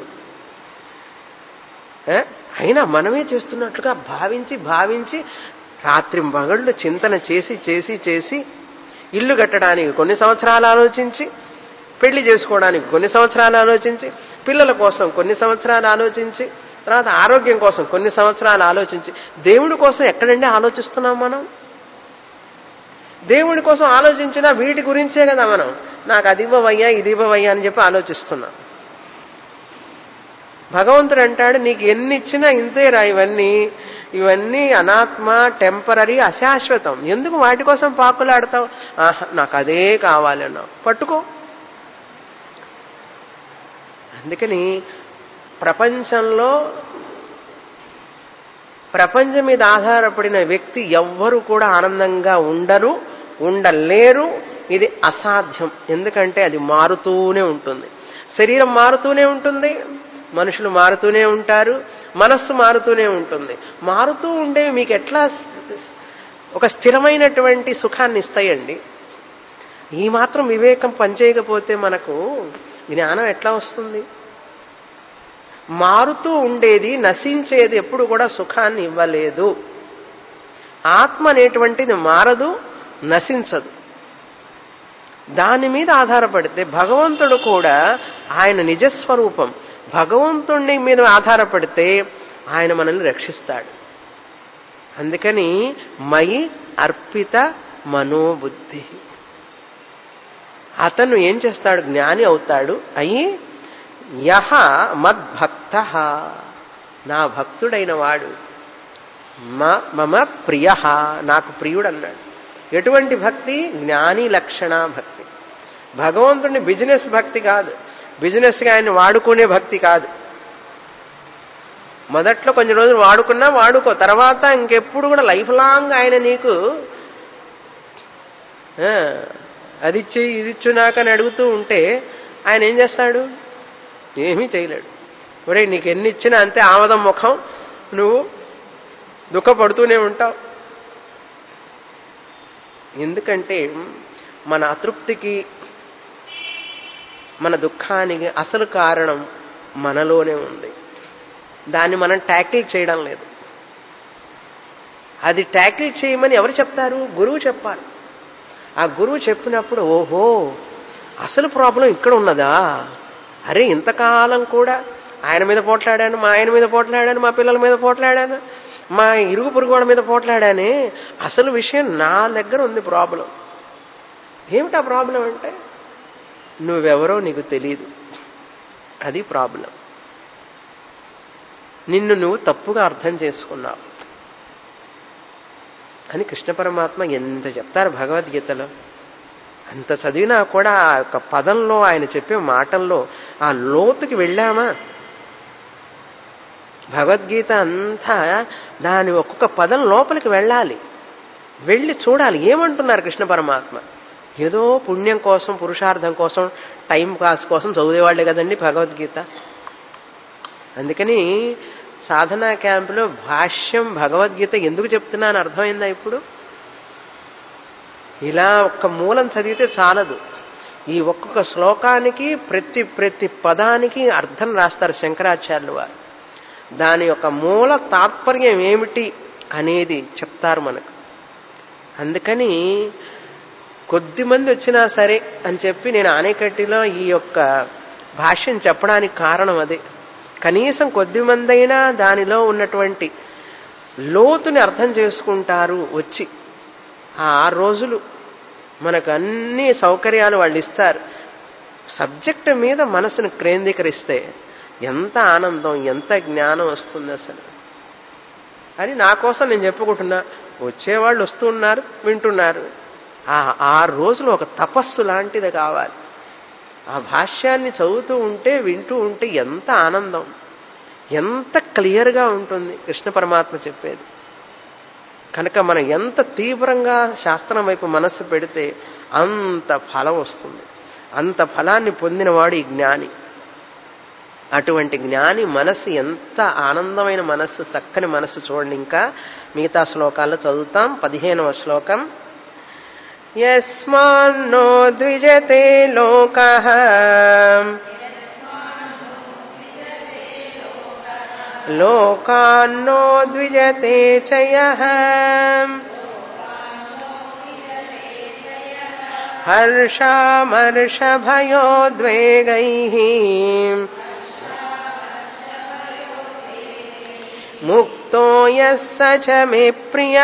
అయినా మనమే చేస్తున్నట్లుగా భావించి భావించి రాత్రి మగళ్ళు చింతన చేసి చేసి చేసి ఇల్లు కట్టడానికి కొన్ని సంవత్సరాలు ఆలోచించి పెళ్లి చేసుకోవడానికి కొన్ని సంవత్సరాలు ఆలోచించి పిల్లల కోసం కొన్ని సంవత్సరాలు ఆలోచించి తర్వాత ఆరోగ్యం కోసం కొన్ని సంవత్సరాలు ఆలోచించి దేవుడి కోసం ఎక్కడండి ఆలోచిస్తున్నాం మనం దేవుడి కోసం ఆలోచించినా వీటి గురించే కదా మనం నాకు అది ఇవ్వవయ్యా ఇది ఇవ్వవయ్యా అని చెప్పి ఆలోచిస్తున్నాం భగవంతుడు అంటాడు నీకు ఎన్ని ఇచ్చినా ఇంతేరా ఇవన్నీ ఇవన్నీ అనాత్మ టెంపరీ అశాశ్వతం ఎందుకు వాటి కోసం పాకులాడతావు ఆహా నాకు అదే కావాలన్నావు పట్టుకో అందుకని ప్రపంచంలో ప్రపంచం మీద ఆధారపడిన వ్యక్తి ఎవ్వరు కూడా ఆనందంగా ఉండరు ఉండలేరు ఇది అసాధ్యం ఎందుకంటే అది మారుతూనే ఉంటుంది శరీరం మారుతూనే ఉంటుంది మనుషులు మారుతూనే ఉంటారు మనస్సు మారుతూనే ఉంటుంది మారుతూ ఉండే మీకు ఎట్లా ఒక స్థిరమైనటువంటి సుఖాన్ని ఇస్తాయండి ఈ మాత్రం వివేకం పనిచేయకపోతే మనకు జ్ఞానం ఎట్లా వస్తుంది మారుతూ ఉండేది నశించేది ఎప్పుడు కూడా సుఖాన్ని ఇవ్వలేదు ఆత్మ అనేటువంటిది మారదు నశించదు దాని మీద ఆధారపడితే భగవంతుడు కూడా ఆయన నిజస్వరూపం భగవంతుడి మీద ఆధారపడితే ఆయన మనల్ని రక్షిస్తాడు అందుకని మయి అర్పిత మనోబుద్ధి అతను ఏం చేస్తాడు జ్ఞాని అవుతాడు అయి యహ మద్భక్త నా భక్తుడైన వాడు మమ ప్రియ నాకు ప్రియుడు అన్నాడు ఎటువంటి భక్తి జ్ఞాని లక్షణ భక్తి భగవంతుని బిజినెస్ భక్తి కాదు బిజినెస్గా ఆయన వాడుకునే భక్తి కాదు మొదట్లో కొంచెం రోజులు వాడుకున్నా వాడుకో తర్వాత ఇంకెప్పుడు కూడా లైఫ్ లాంగ్ ఆయన నీకు అది ఇచ్చి ఇది ఇచ్చు నాకని అడుగుతూ ఉంటే ఆయన ఏం చేస్తాడు ఏమీ చేయలేడు ఒరే నీకు ఎన్ని ఇచ్చినా అంతే ఆమదం ముఖం నువ్వు దుఃఖపడుతూనే ఉంటావు ఎందుకంటే మన అతృప్తికి మన దుఃఖానికి అసలు కారణం మనలోనే ఉంది దాన్ని మనం ట్యాకిల్ చేయడం లేదు అది ట్యాకిల్ చేయమని ఎవరు చెప్తారు గురువు చెప్పాలి ఆ గురువు చెప్పినప్పుడు ఓహో అసలు ప్రాబ్లం ఇక్కడ ఉన్నదా అరే ఇంతకాలం కూడా ఆయన మీద పోట్లాడాను మా ఆయన మీద పోట్లాడాను మా పిల్లల మీద పోట్లాడాను మా ఇరుగు పొరుగోడ మీద పోట్లాడానే అసలు విషయం నా దగ్గర ఉంది ప్రాబ్లం ఏమిటా ప్రాబ్లం అంటే నువ్వెవరో నీకు తెలియదు అది ప్రాబ్లం నిన్ను నువ్వు తప్పుగా అర్థం చేసుకున్నావు అని కృష్ణ పరమాత్మ ఎంత చెప్తారు భగవద్గీతలో అంత చదివినా కూడా ఆ యొక్క పదంలో ఆయన చెప్పే మాటల్లో ఆ లోతుకి వెళ్ళామా భగవద్గీత అంతా దాని ఒక్కొక్క పదం లోపలికి వెళ్ళాలి వెళ్ళి చూడాలి ఏమంటున్నారు కృష్ణ పరమాత్మ ఏదో పుణ్యం కోసం పురుషార్థం కోసం టైం పాస్ కోసం చదివేవాళ్లే కదండి భగవద్గీత అందుకని సాధనా క్యాంపులో భాష్యం భగవద్గీత ఎందుకు చెప్తున్నాను అర్థమైందా ఇప్పుడు ఇలా ఒక్క మూలం చదివితే చాలదు ఈ ఒక్కొక్క శ్లోకానికి ప్రతి ప్రతి పదానికి అర్థం రాస్తారు శంకరాచార్యులు వారు దాని యొక్క మూల తాత్పర్యం ఏమిటి అనేది చెప్తారు మనకు అందుకని కొద్ది మంది వచ్చినా సరే అని చెప్పి నేను ఆనేకట్టిలో ఈ యొక్క భాష్యం చెప్పడానికి కారణం అదే కనీసం కొద్ది మందైనా దానిలో ఉన్నటువంటి లోతుని అర్థం చేసుకుంటారు వచ్చి ఆ ఆరు రోజులు మనకు అన్ని సౌకర్యాలు వాళ్ళు ఇస్తారు సబ్జెక్టు మీద మనసును కేంద్రీకరిస్తే ఎంత ఆనందం ఎంత జ్ఞానం వస్తుంది అసలు అని నా కోసం నేను చెప్పుకుంటున్నా వచ్చేవాళ్ళు వస్తున్నారు వింటున్నారు ఆ ఆరు రోజులు ఒక తపస్సు లాంటిది కావాలి ఆ భాష్యాన్ని చదువుతూ ఉంటే వింటూ ఉంటే ఎంత ఆనందం ఎంత క్లియర్గా ఉంటుంది కృష్ణ పరమాత్మ చెప్పేది కనుక మనం ఎంత తీవ్రంగా శాస్త్రం వైపు మనస్సు పెడితే అంత ఫలం వస్తుంది అంత ఫలాన్ని పొందినవాడు ఈ జ్ఞాని అటువంటి జ్ఞాని మనస్సు ఎంత ఆనందమైన మనస్సు చక్కని మనస్సు చూడండి ఇంకా మిగతా శ్లోకాల్లో చదువుతాం పదిహేనవ శ్లోకం యస్మాన్నో ద్విజతే లోక లోకాన్నో ద్విజతే చయ హర్షామర్షభయోద్వేగై ముక్తో యస్స చ మే ప్రియ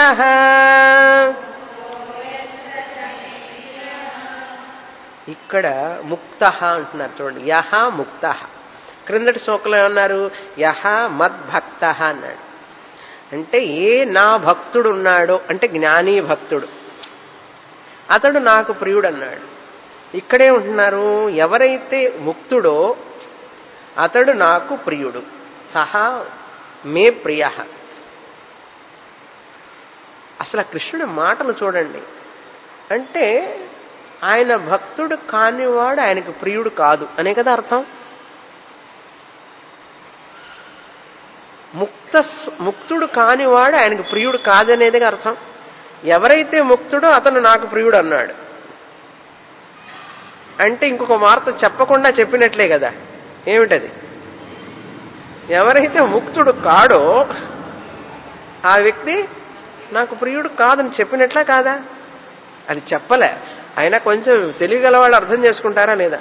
ఇక్కడ ముక్త అంటున్నారు చూడండి యహ ముక్త క్రిందటి శ్లోకంలో ఏమన్నారు యహ మద్భక్త అన్నాడు అంటే ఏ నా భక్తుడు ఉన్నాడో అంటే జ్ఞానీ భక్తుడు అతడు నాకు ప్రియుడు అన్నాడు ఇక్కడే ఉంటున్నారు ఎవరైతే ముక్తుడో అతడు నాకు ప్రియుడు సహా మే ప్రియ అసలు కృష్ణుడి మాటలు చూడండి అంటే ఆయన భక్తుడు కానివాడు ఆయనకు ప్రియుడు కాదు అనే కదా అర్థం ముక్త ముక్తుడు కానివాడు ఆయనకు ప్రియుడు కాదనేది అర్థం ఎవరైతే ముక్తుడో అతను నాకు ప్రియుడు అన్నాడు అంటే ఇంకొక వార్త చెప్పకుండా చెప్పినట్లే కదా ఏమిటది ఎవరైతే ముక్తుడు కాడో ఆ వ్యక్తి నాకు ప్రియుడు కాదని చెప్పినట్లా కాదా అది చెప్పలే అయినా కొంచెం తెలియగల వాళ్ళు అర్థం చేసుకుంటారా లేదా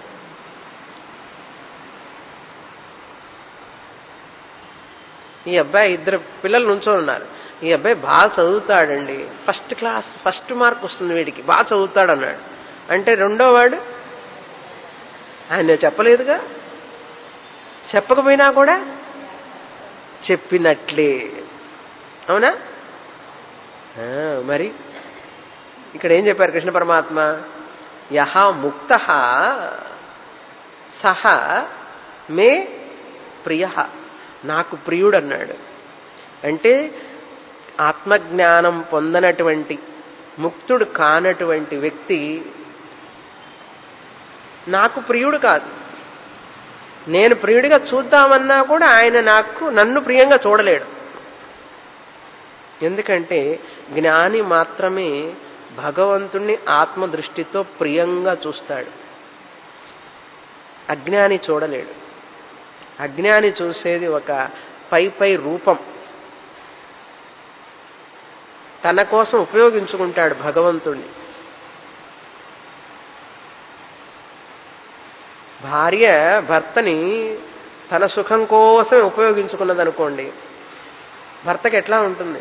ఈ అబ్బాయి ఇద్దరు పిల్లలు నుంచో ఉన్నారు ఈ అబ్బాయి బాగా చదువుతాడండి ఫస్ట్ క్లాస్ ఫస్ట్ మార్క్ వస్తుంది వీడికి బాగా చదువుతాడు అన్నాడు అంటే రెండో వాడు ఆయన చెప్పలేదుగా చెప్పకపోయినా కూడా చెప్పినట్లే అవునా ఆ, మరి ఇక్కడ ఏం చెప్పారు కృష్ణ పరమాత్మ యహ ముక్త సహ మే ప్రియ నాకు ప్రియుడు అన్నాడు అంటే ఆత్మజ్ఞానం పొందనటువంటి ముక్తుడు కానటువంటి వ్యక్తి నాకు ప్రియుడు కాదు నేను ప్రియుడిగా చూద్దామన్నా కూడా ఆయన నాకు నన్ను ప్రియంగా చూడలేడు ఎందుకంటే జ్ఞాని మాత్రమే భగవంతుణ్ణి ఆత్మదృష్టితో ప్రియంగా చూస్తాడు అజ్ఞాని చూడలేడు అజ్ఞాని చూసేది ఒక పై పై రూపం తన కోసం ఉపయోగించుకుంటాడు భగవంతుణ్ణి భార్య భర్తని తన సుఖం కోసమే ఉపయోగించుకున్నదనుకోండి భర్తకి ఎట్లా ఉంటుంది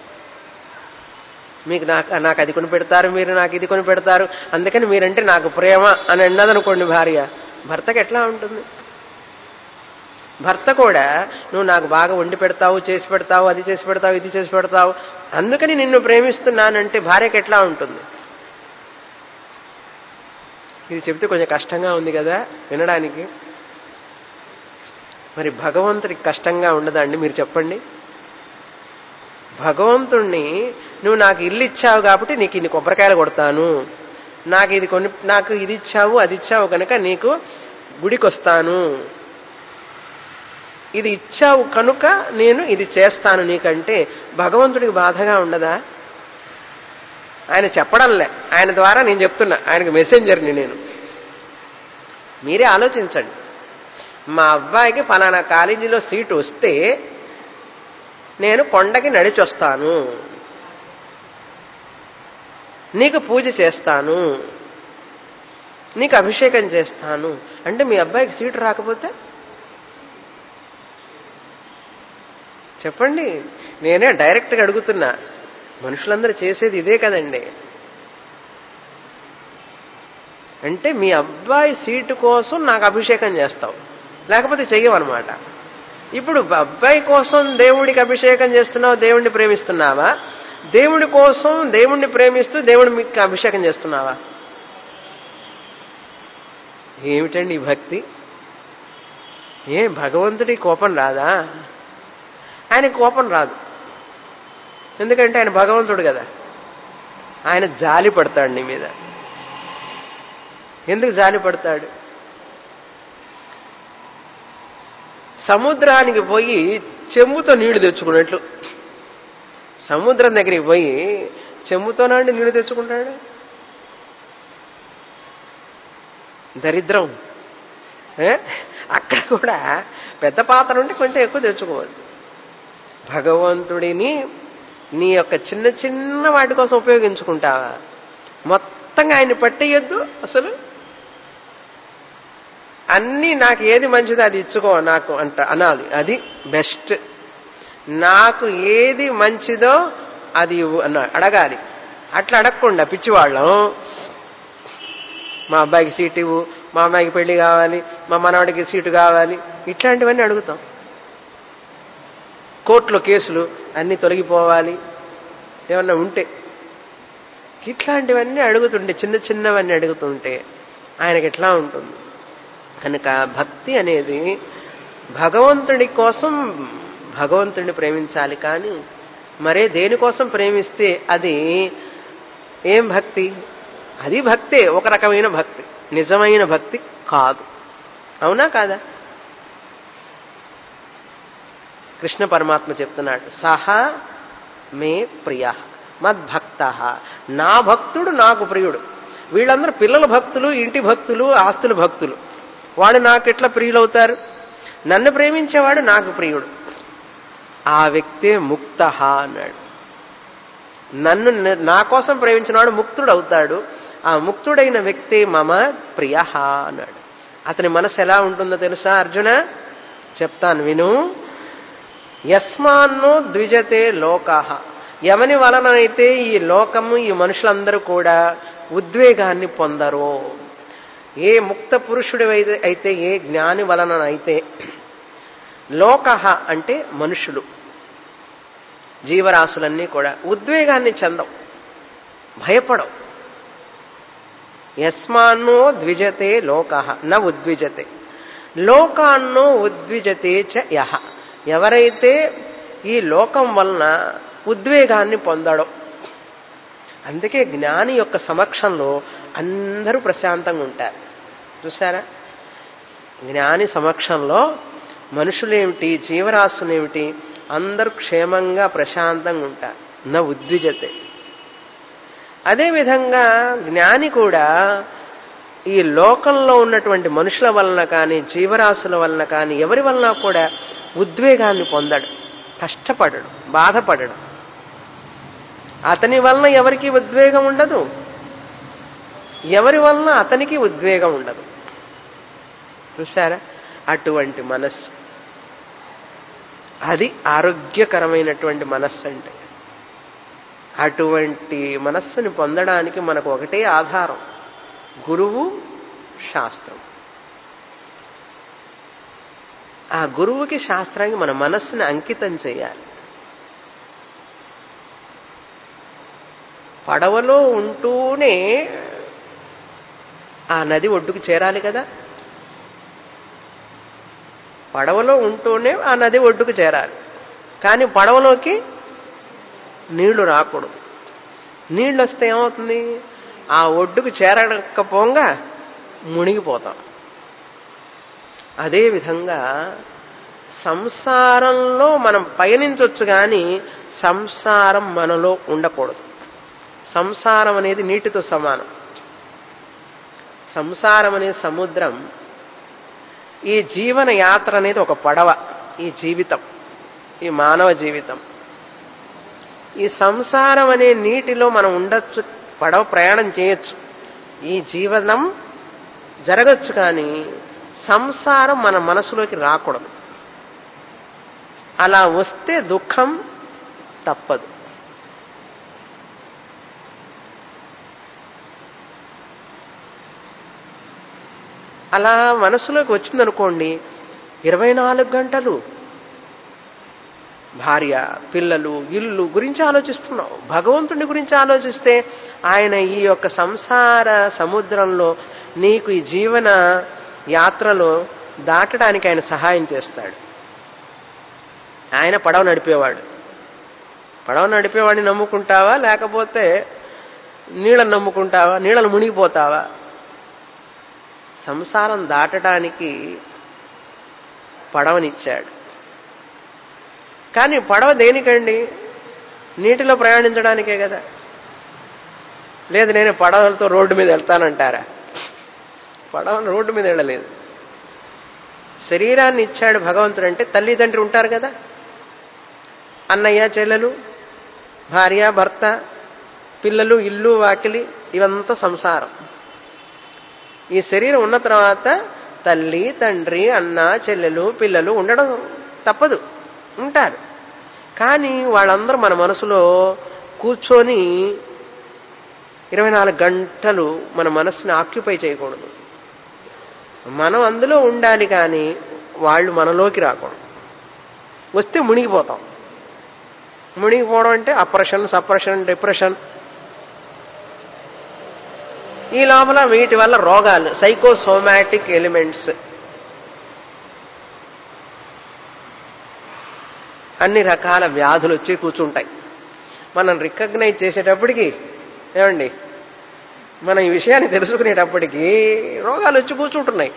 మీకు నాకు నాకు అది కొని పెడతారు మీరు నాకు ఇది కొని పెడతారు అందుకని మీరంటే నాకు ప్రేమ అని అన్నదనుకోండి భార్య భర్తకి ఎట్లా ఉంటుంది భర్త కూడా నువ్వు నాకు బాగా వండి పెడతావు చేసి పెడతావు అది చేసి పెడతావు ఇది చేసి పెడతావు అందుకని నిన్ను ప్రేమిస్తున్నానంటే భార్యకి ఎట్లా ఉంటుంది ఇది చెప్తే కొంచెం కష్టంగా ఉంది కదా వినడానికి మరి భగవంతుడికి కష్టంగా ఉండదా అండి మీరు చెప్పండి భగవంతుణ్ణి నువ్వు నాకు ఇల్లు ఇచ్చావు కాబట్టి నీకు ఇన్ని కొబ్బరికాయలు కొడతాను నాకు ఇది కొని నాకు ఇది ఇచ్చావు అది ఇచ్చావు కనుక నీకు గుడికి వస్తాను ఇది ఇచ్చావు కనుక నేను ఇది చేస్తాను నీకంటే భగవంతుడికి బాధగా ఉండదా ఆయన చెప్పడంలే ఆయన ద్వారా నేను చెప్తున్నా ఆయనకు మెసెంజర్ని నేను మీరే ఆలోచించండి మా అబ్బాయికి ఫలానా కాలేజీలో సీటు వస్తే నేను కొండకి నడిచొస్తాను నీకు పూజ చేస్తాను నీకు అభిషేకం చేస్తాను అంటే మీ అబ్బాయికి సీటు రాకపోతే చెప్పండి నేనే డైరెక్ట్గా అడుగుతున్నా మనుషులందరూ చేసేది ఇదే కదండి అంటే మీ అబ్బాయి సీటు కోసం నాకు అభిషేకం చేస్తావు లేకపోతే చెయ్యవన్నమాట ఇప్పుడు అబ్బాయి కోసం దేవుడికి అభిషేకం చేస్తున్నావు దేవుణ్ణి ప్రేమిస్తున్నావా దేవుడి కోసం దేవుణ్ణి ప్రేమిస్తూ దేవుడి మీకు అభిషేకం చేస్తున్నావా ఏమిటండి ఈ భక్తి ఏ భగవంతుడి కోపం రాదా ఆయన కోపం రాదు ఎందుకంటే ఆయన భగవంతుడు కదా ఆయన జాలి పడతాడు నీ మీద ఎందుకు జాలి పడతాడు సముద్రానికి పోయి చెంబుతో నీళ్లు తెచ్చుకున్నట్లు సముద్రం దగ్గరికి పోయి చెంబుతోనండి నీళ్లు తెచ్చుకుంటాడు దరిద్రం ఏ? అక్కడ కూడా పెద్ద పాత్ర ఉంటే కొంచెం ఎక్కువ తెచ్చుకోవచ్చు భగవంతుడిని నీ యొక్క చిన్న చిన్న వాటి కోసం ఉపయోగించుకుంటావా మొత్తంగా ఆయన్ని పట్టేయద్దు అసలు అన్నీ నాకు ఏది మంచిదో అది ఇచ్చుకో నాకు అంట అనాలి అది బెస్ట్ నాకు ఏది మంచిదో అది ఇవ్వు అన్న అడగాలి అట్లా అడగకుండా పిచ్చివాళ్ళం మా అబ్బాయికి సీట్ ఇవ్వు మా అమ్మాయికి పెళ్లి కావాలి మా మనవాడికి సీటు కావాలి ఇట్లాంటివన్నీ అడుగుతాం కోర్టులో కేసులు అన్నీ తొలగిపోవాలి ఏమన్నా ఉంటే ఇట్లాంటివన్నీ అడుగుతుంటే చిన్న చిన్నవన్నీ అడుగుతుంటే ఆయనకి ఎట్లా ఉంటుంది కనుక భక్తి అనేది భగవంతుడి కోసం భగవంతుడిని ప్రేమించాలి కానీ మరే దేనికోసం ప్రేమిస్తే అది ఏం భక్తి అది భక్తే ఒక రకమైన భక్తి నిజమైన భక్తి కాదు అవునా కాదా కృష్ణ పరమాత్మ చెప్తున్నాడు సహా మే ప్రియ మద్భక్త నా భక్తుడు నాకు ప్రియుడు వీళ్ళందరూ పిల్లల భక్తులు ఇంటి భక్తులు ఆస్తుల భక్తులు వాడు నాకెట్లా ప్రియులవుతారు నన్ను ప్రేమించేవాడు నాకు ప్రియుడు ఆ వ్యక్తే ముక్త అన్నాడు నన్ను ని- నా కోసం ప్రేమించినవాడు ముక్తుడు అవుతాడు ఆ ముక్తుడైన వ్యక్తి మమ ప్రియ అన్నాడు అతని మనసు ఎలా ఉంటుందో తెలుసా అర్జున చెప్తాను విను యస్మాన్నో ద్విజతే లోకాహ ఎవని వలనైతే ఈ లోకము ఈ మనుషులందరూ కూడా ఉద్వేగాన్ని పొందరో ఏ ముక్త పురుషుడు అయితే ఏ జ్ఞాని వలన అయితే లోకహ అంటే మనుషులు జీవరాశులన్నీ కూడా ఉద్వేగాన్ని చెందవు భయపడవు యస్మాన్నో ద్విజతే లోక న ఉద్విజతే లోకాన్నో ఉద్విజతే చ యహ ఎవరైతే ఈ లోకం వలన ఉద్వేగాన్ని పొందడో అందుకే జ్ఞాని యొక్క సమక్షంలో అందరూ ప్రశాంతంగా ఉంటారు చూసారా జ్ఞాని సమక్షంలో మనుషులేమిటి జీవరాశులేమిటి అందరూ క్షేమంగా ప్రశాంతంగా ఉంటారు నా ఉద్విజతే అదేవిధంగా జ్ఞాని కూడా ఈ లోకంలో ఉన్నటువంటి మనుషుల వలన కానీ జీవరాశుల వలన కానీ ఎవరి వలన కూడా ఉద్వేగాన్ని పొందడు కష్టపడడు బాధపడడు అతని వలన ఎవరికి ఉద్వేగం ఉండదు ఎవరి వలన అతనికి ఉద్వేగం ఉండదు చూసారా అటువంటి మనస్సు అది ఆరోగ్యకరమైనటువంటి మనస్సు అంటే అటువంటి మనస్సుని పొందడానికి మనకు ఒకటే ఆధారం గురువు శాస్త్రం ఆ గురువుకి శాస్త్రానికి మన మనస్సుని అంకితం చేయాలి పడవలో ఉంటూనే ఆ నది ఒడ్డుకు చేరాలి కదా పడవలో ఉంటూనే ఆ నది ఒడ్డుకు చేరాలి కానీ పడవలోకి నీళ్లు రాకూడదు నీళ్ళు వస్తే ఏమవుతుంది ఆ ఒడ్డుకు చేరకపోగా మునిగిపోతాం అదేవిధంగా సంసారంలో మనం పయనించవచ్చు కానీ సంసారం మనలో ఉండకూడదు సంసారం అనేది నీటితో సమానం సంసారం అనే సముద్రం ఈ జీవన యాత్ర అనేది ఒక పడవ ఈ జీవితం ఈ మానవ జీవితం ఈ సంసారం అనే నీటిలో మనం ఉండొచ్చు పడవ ప్రయాణం చేయొచ్చు ఈ జీవనం జరగచ్చు కానీ సంసారం మన మనసులోకి రాకూడదు అలా వస్తే దుఃఖం తప్పదు అలా మనసులోకి వచ్చిందనుకోండి ఇరవై నాలుగు గంటలు భార్య పిల్లలు ఇల్లు గురించి ఆలోచిస్తున్నావు భగవంతుని గురించి ఆలోచిస్తే ఆయన ఈ యొక్క సంసార సముద్రంలో నీకు ఈ జీవన యాత్రలో దాటడానికి ఆయన సహాయం చేస్తాడు ఆయన పడవ నడిపేవాడు పడవ నడిపేవాడిని నమ్ముకుంటావా లేకపోతే నీళ్ళను నమ్ముకుంటావా నీళ్ళను మునిగిపోతావా సంసారం దాటడానికి పడవనిచ్చాడు కానీ పడవ దేనికండి నీటిలో ప్రయాణించడానికే కదా లేదు నేను పడవలతో రోడ్డు మీద వెళ్తానంటారా పడవ రోడ్డు మీద వెళ్ళలేదు శరీరాన్ని ఇచ్చాడు భగవంతుడు అంటే తల్లిదండ్రి ఉంటారు కదా అన్నయ్య చెల్లెలు భార్య భర్త పిల్లలు ఇల్లు వాకిలి ఇవంతా సంసారం ఈ శరీరం ఉన్న తర్వాత తల్లి తండ్రి అన్న చెల్లెలు పిల్లలు ఉండడం తప్పదు ఉంటారు కానీ వాళ్ళందరూ మన మనసులో కూర్చొని ఇరవై నాలుగు గంటలు మన మనసుని ఆక్యుపై చేయకూడదు మనం అందులో ఉండాలి కానీ వాళ్ళు మనలోకి రాకూడదు వస్తే మునిగిపోతాం మునిగిపోవడం అంటే అప్రెషన్ సప్రెషన్ డిప్రెషన్ ఈ లోపల వీటి వల్ల రోగాలు సైకోసోమాటిక్ ఎలిమెంట్స్ అన్ని రకాల వ్యాధులు వచ్చి కూర్చుంటాయి మనం రికగ్నైజ్ చేసేటప్పటికి ఏమండి మనం ఈ విషయాన్ని తెలుసుకునేటప్పటికి రోగాలు వచ్చి కూర్చుంటున్నాయి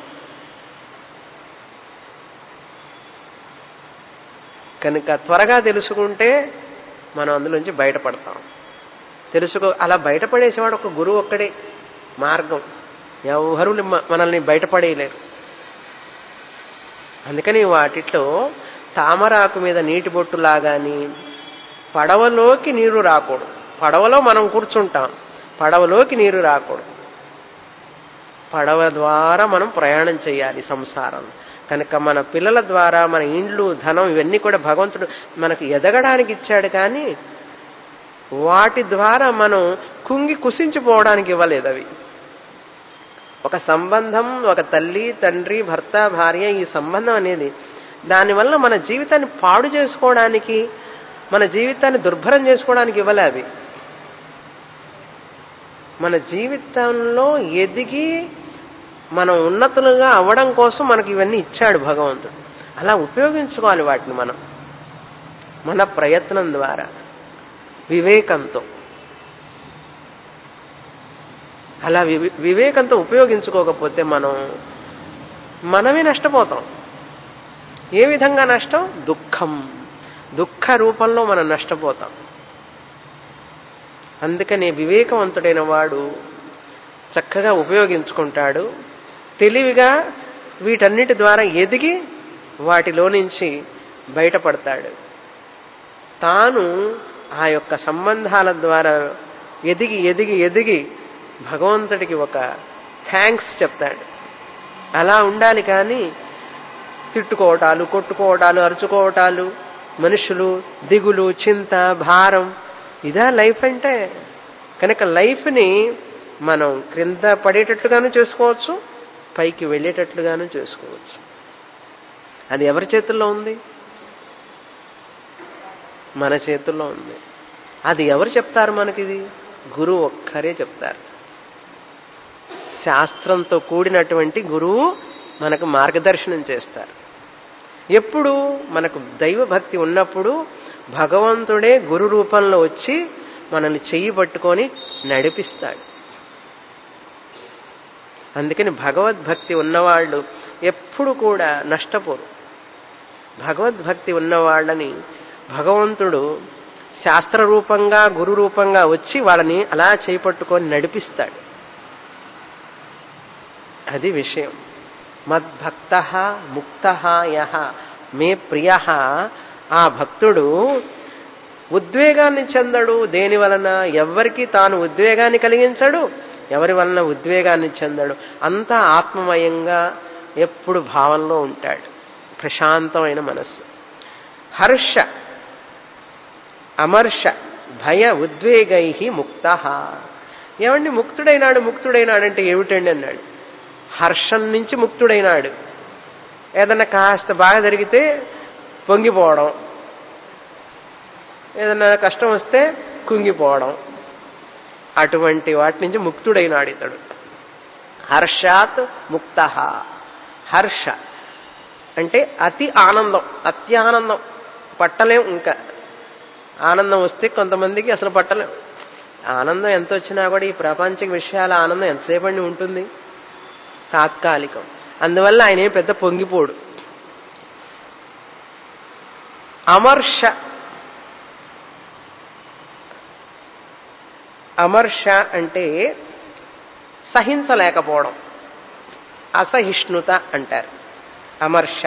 కనుక త్వరగా తెలుసుకుంటే మనం అందులోంచి బయటపడతాం తెలుసుకో అలా బయటపడేసేవాడు ఒక గురువు ఒక్కడే మార్గం ఎవరు మనల్ని బయటపడేయలేరు అందుకని వాటిట్లో తామరాకు మీద నీటి బొట్టులాగాని పడవలోకి నీరు రాకూడదు పడవలో మనం కూర్చుంటాం పడవలోకి నీరు రాకూడదు పడవ ద్వారా మనం ప్రయాణం చేయాలి సంసారం కనుక మన పిల్లల ద్వారా మన ఇండ్లు ధనం ఇవన్నీ కూడా భగవంతుడు మనకు ఎదగడానికి ఇచ్చాడు కానీ వాటి ద్వారా మనం కుంగి కుసించిపోవడానికి ఇవ్వలేదు అవి ఒక సంబంధం ఒక తల్లి తండ్రి భర్త భార్య ఈ సంబంధం అనేది దానివల్ల మన జీవితాన్ని పాడు చేసుకోవడానికి మన జీవితాన్ని దుర్భరం చేసుకోవడానికి ఇవ్వలే అవి మన జీవితంలో ఎదిగి మనం ఉన్నతులుగా అవ్వడం కోసం మనకి ఇవన్నీ ఇచ్చాడు భగవంతుడు అలా ఉపయోగించుకోవాలి వాటిని మనం మన ప్రయత్నం ద్వారా వివేకంతో అలా వివే- వివేకంతో ఉపయోగించుకోకపోతే మనం మనమే నష్టపోతాం ఏ విధంగా నష్టం దుఃఖం దుఃఖ రూపంలో మనం నష్టపోతాం అందుకని వివేకవంతుడైన వాడు చక్కగా ఉపయోగించుకుంటాడు తెలివిగా వీటన్నిటి ద్వారా ఎదిగి వాటిలో నుంచి బయటపడతాడు తాను ఆ యొక్క సంబంధాల ద్వారా ఎదిగి ఎదిగి ఎదిగి భగవంతుడికి ఒక థ్యాంక్స్ చెప్తాడు అలా ఉండాలి కానీ తిట్టుకోవటాలు కొట్టుకోవటాలు అరుచుకోవటాలు మనుషులు దిగులు చింత భారం ఇదా లైఫ్ అంటే కనుక లైఫ్ని మనం క్రింద పడేటట్లుగాను చేసుకోవచ్చు పైకి వెళ్ళేటట్లుగాను చేసుకోవచ్చు అది ఎవరి చేతుల్లో ఉంది మన చేతుల్లో ఉంది అది ఎవరు చెప్తారు మనకిది గురువు ఒక్కరే చెప్తారు శాస్త్రంతో కూడినటువంటి గురువు మనకు మార్గదర్శనం చేస్తారు ఎప్పుడు మనకు దైవ భక్తి ఉన్నప్పుడు భగవంతుడే గురు రూపంలో వచ్చి మనల్ని చెయ్యి పట్టుకొని నడిపిస్తాడు అందుకని భగవద్భక్తి ఉన్నవాళ్ళు ఎప్పుడు కూడా నష్టపోరు భగవద్భక్తి ఉన్నవాళ్ళని భగవంతుడు శాస్త్ర రూపంగా గురు రూపంగా వచ్చి వాళ్ళని అలా చేపట్టుకొని నడిపిస్తాడు అది విషయం మద్భక్త ముక్త యహ మే ప్రియ ఆ భక్తుడు ఉద్వేగాన్ని చెందడు దేని వలన ఎవరికి తాను ఉద్వేగాన్ని కలిగించడు ఎవరి వలన ఉద్వేగాన్ని చెందడు అంతా ఆత్మమయంగా ఎప్పుడు భావంలో ఉంటాడు ప్రశాంతమైన మనస్సు హర్ష అమర్ష భయ ఉద్వేగై ముక్త ఏమండి ముక్తుడైనాడు ముక్తుడైనాడంటే ఏమిటండి అన్నాడు హర్షం నుంచి ముక్తుడైనాడు ఏదన్నా కాస్త బాగా జరిగితే పొంగిపోవడం ఏదన్నా కష్టం వస్తే కుంగిపోవడం అటువంటి వాటి నుంచి ముక్తుడైనాడు ఇతడు హర్షాత్ ముక్త హర్ష అంటే అతి ఆనందం అత్యానందం పట్టలేం ఇంకా ఆనందం వస్తే కొంతమందికి అసలు పట్టలేం ఆనందం ఎంత వచ్చినా కూడా ఈ ప్రాపంచిక విషయాల ఆనందం ఎంతసేపండి ఉంటుంది తాత్కాలికం అందువల్ల ఆయన ఏం పెద్ద పొంగిపోడు అమర్ష అమర్ష అంటే సహించలేకపోవడం అసహిష్ణుత అంటారు అమర్ష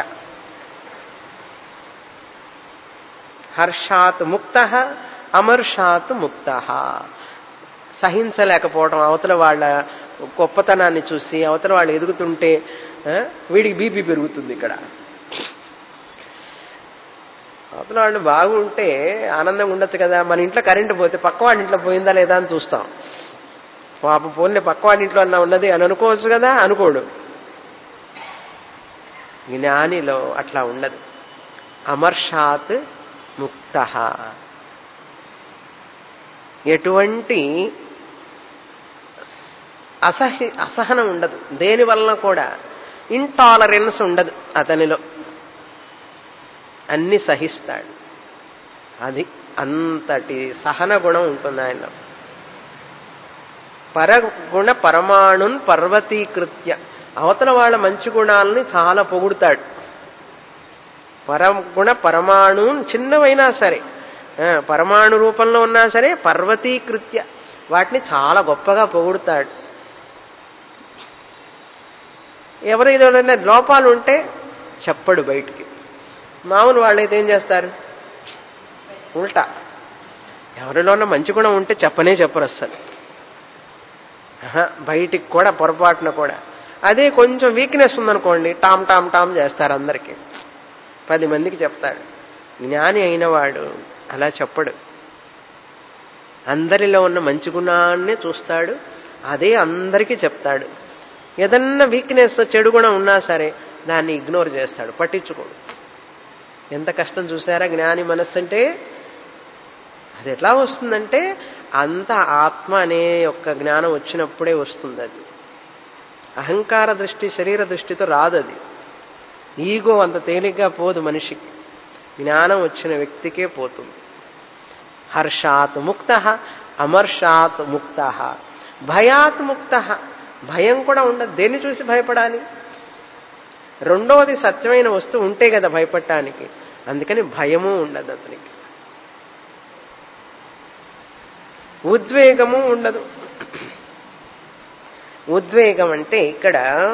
హర్షాత్ ముక్త అమర్షాత్ ముక్త సహించలేకపోవడం అవతల వాళ్ళ గొప్పతనాన్ని చూసి అవతల వాళ్ళు ఎదుగుతుంటే ఆ, వీడికి బీపీ పెరుగుతుంది ఇక్కడ అవతల వాళ్ళు బాగుంటే ఆనందంగా ఉండొచ్చు కదా మన ఇంట్లో కరెంటు పోతే పక్కవాడి ఇంట్లో పోయిందా లేదా అని చూస్తాం పాపం పోన్లే పక్కవాడి ఇంట్లో అన్నా ఉన్నది అని అనుకోవచ్చు కదా అనుకోడు జ్ఞానిలో అట్లా ఉండదు అమర్షాత్ ముక్త ఎటువంటి అసహి అసహనం ఉండదు దేని వలన కూడా ఇంటాలరెన్స్ ఉండదు అతనిలో అన్ని సహిస్తాడు అది అంతటి సహన గుణం ఉంటుంది ఆయనలో పరగుణ పరమాణున్ పర్వతీకృత్య అవతల వాళ్ళ మంచి గుణాలని చాలా పొగుడుతాడు పరగుణ పరమాణు చిన్నవైనా సరే ఆ, పరమాణు రూపంలో ఉన్నా సరే పర్వతీకృత్య వాటిని చాలా గొప్పగా పొగుడుతాడు ఎవరైనా లోపాలు ఉంటే చెప్పడు బయటికి మామూలు వాళ్ళైతే ఏం చేస్తారు ఉల్టా ఎవరిలోనో మంచి గుణం ఉంటే చెప్పనే చెప్పరు అస్సలు ఆహా, బయటికి కూడా పొరపాటున కూడా అదే కొంచెం వీక్నెస్ ఉందనుకోండి టామ్ టామ్ టామ్ చేస్తారు అందరికీ పది మందికి చెప్తాడు జ్ఞాని అయినవాడు అలా చెప్పడు అందరిలో ఉన్న మంచి గుణాన్నే చూస్తాడు అదే అందరికీ చెప్తాడు ఏదన్నా వీక్నెస్ చెడు గుణం ఉన్నా సరే దాన్ని ఇగ్నోర్ చేస్తాడు పట్టించుకోడు ఎంత కష్టం చూసారా జ్ఞాని మనస్సు అంటే అది ఎట్లా వస్తుందంటే అంత ఆత్మ అనే యొక్క జ్ఞానం వచ్చినప్పుడే వస్తుంది అది అహంకార దృష్టి శరీర దృష్టితో రాదు అది ఈగో అంత తేలిగ్గా పోదు మనిషికి జ్ఞానం వచ్చిన వ్యక్తికే పోతుంది హర్షాత్ ముక్త అమర్షాత్ ముక్త భయాత్ ముక్త భయం కూడా ఉండదు దేన్ని చూసి భయపడాలి రెండవది సత్యమైన వస్తువు ఉంటే కదా భయపడటానికి అందుకని భయము ఉండదు అతనికి ఉద్వేగము ఉండదు ఉద్వేగం అంటే ఇక్కడ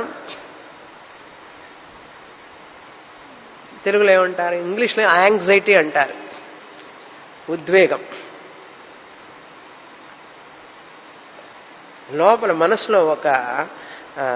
తెలుగులో ఏమంటారు ఇంగ్లీష్లో యాంగ్జైటీ అంటారు ఉద్వేగం లోపల మనసులో ఒక ఆ,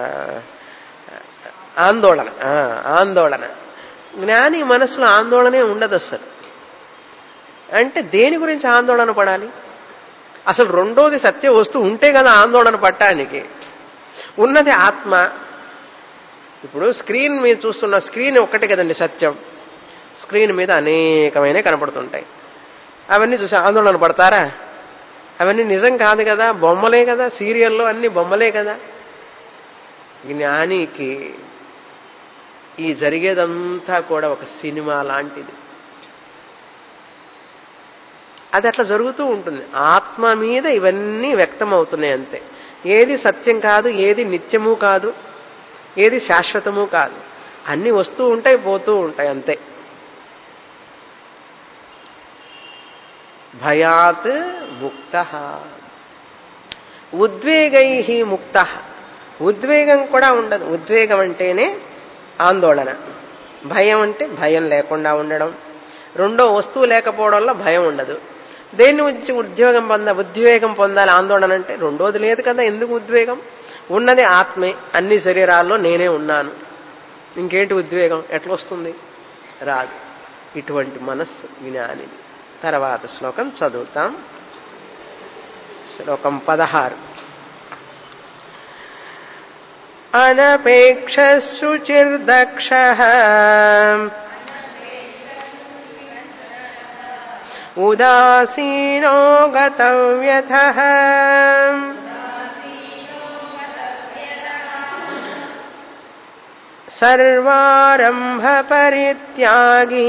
ఆందోళన ఆ, ఆందోళన జ్ఞాని మనసులో ఆందోళనే ఉండదు అసలు అంటే దేని గురించి ఆందోళన పడాలి అసలు రెండోది సత్య వస్తువు ఉంటే కదా ఆందోళన పట్టడానికి ఉన్నది ఆత్మ ఇప్పుడు స్క్రీన్ మీద చూస్తున్న స్క్రీన్ ఒక్కటే కదండి సత్యం స్క్రీన్ మీద అనేకమైన కనపడుతుంటాయి అవన్నీ చూసి ఆందోళన పడతారా అవన్నీ నిజం కాదు కదా బొమ్మలే కదా సీరియల్లో అన్ని బొమ్మలే కదా జ్ఞానికి ఈ జరిగేదంతా కూడా ఒక సినిమా లాంటిది అది అట్లా జరుగుతూ ఉంటుంది ఆత్మ మీద ఇవన్నీ వ్యక్తం అవుతున్నాయి అంతే ఏది సత్యం కాదు ఏది నిత్యము కాదు ఏది శాశ్వతము కాదు అన్ని వస్తూ ఉంటాయి పోతూ ఉంటాయి అంతే భయాత్ ముక్త ఉద్వేగై ముక్త ఉద్వేగం కూడా ఉండదు ఉద్వేగం అంటేనే ఆందోళన భయం అంటే భయం లేకుండా ఉండడం రెండో వస్తువు లేకపోవడం వల్ల భయం ఉండదు దేని నుంచి ఉద్యోగం పొంద ఉద్వేగం పొందాలి ఆందోళన అంటే రెండోది లేదు కదా ఎందుకు ఉద్వేగం ఉన్నది ఆత్మే అన్ని శరీరాల్లో నేనే ఉన్నాను ఇంకేంటి ఉద్వేగం ఎట్లా వస్తుంది రాదు ఇటువంటి మనస్సు జ్ఞానిది తర్వాత శ్లోకం చదువుతాం శ్లోకం పదహారు అనపేక్షశుచిర్దక్ష ఉదాసీనో గతవ్యథ సర్వారంభ పరిత్యాగీ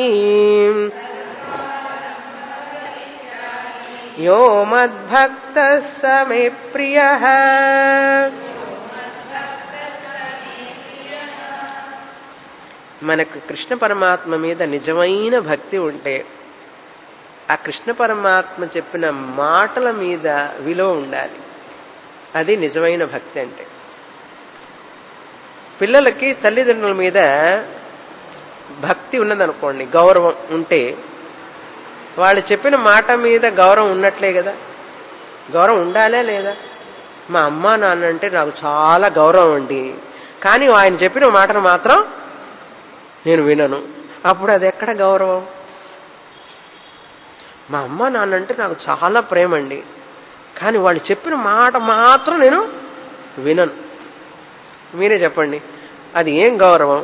యో మద్భక్త సమే ప్రియ మనకు కృష్ణ పరమాత్మ మీద నిజమైన భక్తి ఉంటే ఆ కృష్ణ పరమాత్మ చెప్పిన మాటల మీద విలువ ఉండాలి అది నిజమైన భక్తి అంటే పిల్లలకి తల్లిదండ్రుల మీద భక్తి ఉన్నదనుకోండి గౌరవం ఉంటే వాళ్ళు చెప్పిన మాట మీద గౌరవం ఉన్నట్లే కదా గౌరవం ఉండాలా లేదా మా అమ్మ నాన్న అంటే నాకు చాలా గౌరవం అండి కానీ ఆయన చెప్పిన మాటను మాత్రం నేను వినను అప్పుడు అది ఎక్కడ గౌరవం మా అమ్మ నాన్న అంటే నాకు చాలా ప్రేమ అండి కానీ వాళ్ళు చెప్పిన మాట మాత్రం నేను వినను మీరే చెప్పండి అది ఏం గౌరవం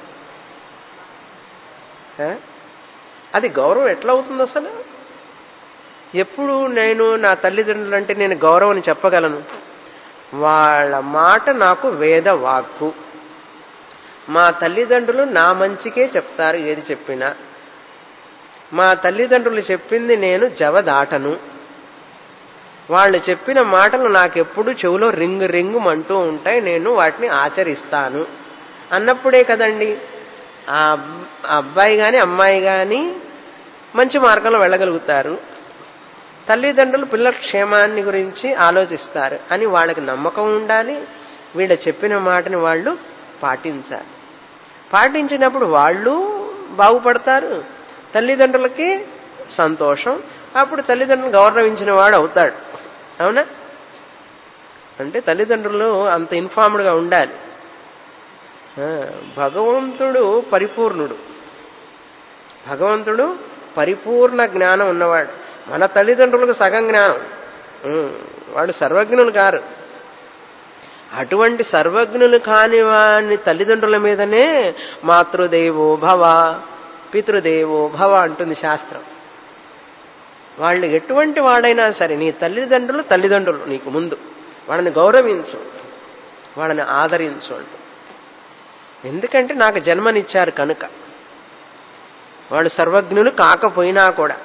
ఆ? అది గౌరవం ఎట్లా అవుతుంది అసలు ఎప్పుడు నేను నా తల్లిదండ్రులు అంటే నేను గౌరవం అని చెప్పగలను వాళ్ళ మాట నాకు వేద వాక్కు మా తల్లిదండ్రులు నా మంచికే చెప్తారు ఏది చెప్పినా మా తల్లిదండ్రులు చెప్పింది నేను జవదాటను వాళ్ళు చెప్పిన మాటలు నాకెప్పుడు చెవిలో రింగు రింగు అంటూ ఉంటాయి నేను వాటిని ఆచరిస్తాను అన్నప్పుడే కదండి ఆ అబ్- ఆ అబ్బాయి గాని అమ్మాయి గాని మంచి మార్గంలో వెళ్ళగలుగుతారు తల్లిదండ్రులు పిల్లల క్షేమాన్ని గురించి ఆలోచిస్తారు అని వాళ్ళకి నమ్మకం ఉండాలి వీళ్ళ చెప్పిన మాటని వాళ్ళు పాటించాలి పాటించినప్పుడు వాళ్ళు బాగుపడతారు తల్లిదండ్రులకి సంతోషం అప్పుడు తల్లిదండ్రులు గౌరవించిన వాడు అవుతాడు అవునా అంటే తల్లిదండ్రులు అంత ఇన్ఫార్మ్డ్గా ఉండాలి ఆ, భగవంతుడు పరిపూర్ణుడు భగవంతుడు పరిపూర్ణ జ్ఞానం ఉన్నవాడు మన తల్లిదండ్రులకు సగం జ్ఞానం ఉమ్, వాడు సర్వజ్ఞులు కారు అటువంటి సర్వజ్ఞులు కాని వాని తల్లిదండ్రుల మీదనే మాతృదేవో భవ పితృదేవో భవ అంటుంది శాస్త్రం వాళ్ళు ఎటువంటి వాడైనా సరే నీ తల్లిదండ్రులు తల్లిదండ్రులు నీకు ముందు వాళ్ళని గౌరవించు వాళ్ళని ఆదరించు అంటూ ఎందుకంటే నాకు జన్మనిచ్చారు కనుక వాళ్ళు సర్వజ్ఞులు కాకపోయినా కూడా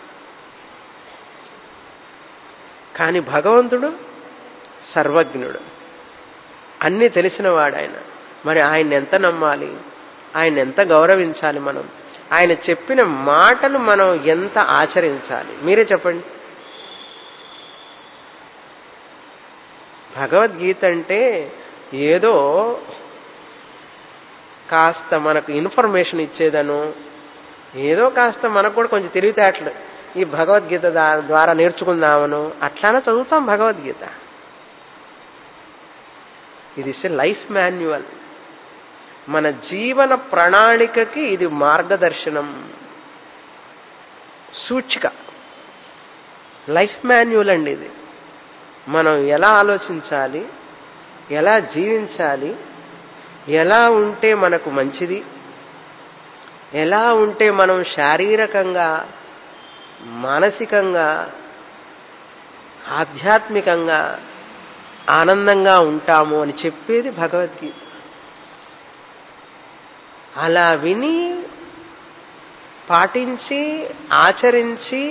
కానీ భగవంతుడు సర్వజ్ఞుడు అన్నీ తెలిసినవాడు ఆయన మరి ఆయన ఎంత నమ్మాలి ఆయన ఎంత గౌరవించాలి మనం ఆయన చెప్పిన మాటలు మనం ఎంత ఆచరించాలి మీరే చెప్పండి భగవద్గీత అంటే ఏదో కాస్త మనకు ఇన్ఫర్మేషన్ ఇచ్చేదను ఏదో కాస్త మనకు కూడా కొంచెం తెలివితేటలు ఈ భగవద్గీత దా- ద్వారా నేర్చుకుందామను అట్లానే చదువుతాం భగవద్గీత ఇది లైఫ్ మాన్యువల్ మన జీవన ప్రణాళికకి ఇది మార్గదర్శనం సూచిక లైఫ్ మాన్యువల్ అండి ఇది మనం ఎలా ఆలోచించాలి ఎలా జీవించాలి ఎలా ఉంటే మనకు మంచిది ఎలా ఉంటే మనం శారీరకంగా మానసికంగా ఆధ్యాత్మికంగా ఆనందంగా ఉంటాము అని చెప్పేది భగవద్గీత అలా విని పాటించి ఆచరించి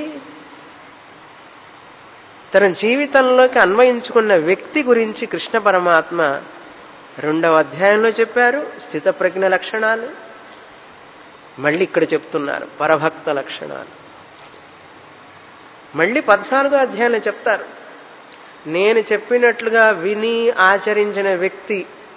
తన జీవితంలోకి అన్వయించుకున్న వ్యక్తి గురించి కృష్ణ పరమాత్మ రెండవ అధ్యాయంలో చెప్పారు స్థితప్రజ్ఞ లక్షణాలు మళ్ళీ ఇక్కడ చెప్తున్నారు పరభక్త లక్షణాలు మళ్ళీ పద్నాలుగో అధ్యాయంలో చెప్తారు నేను చెప్పినట్లుగా విని ఆచరించిన వ్యక్తి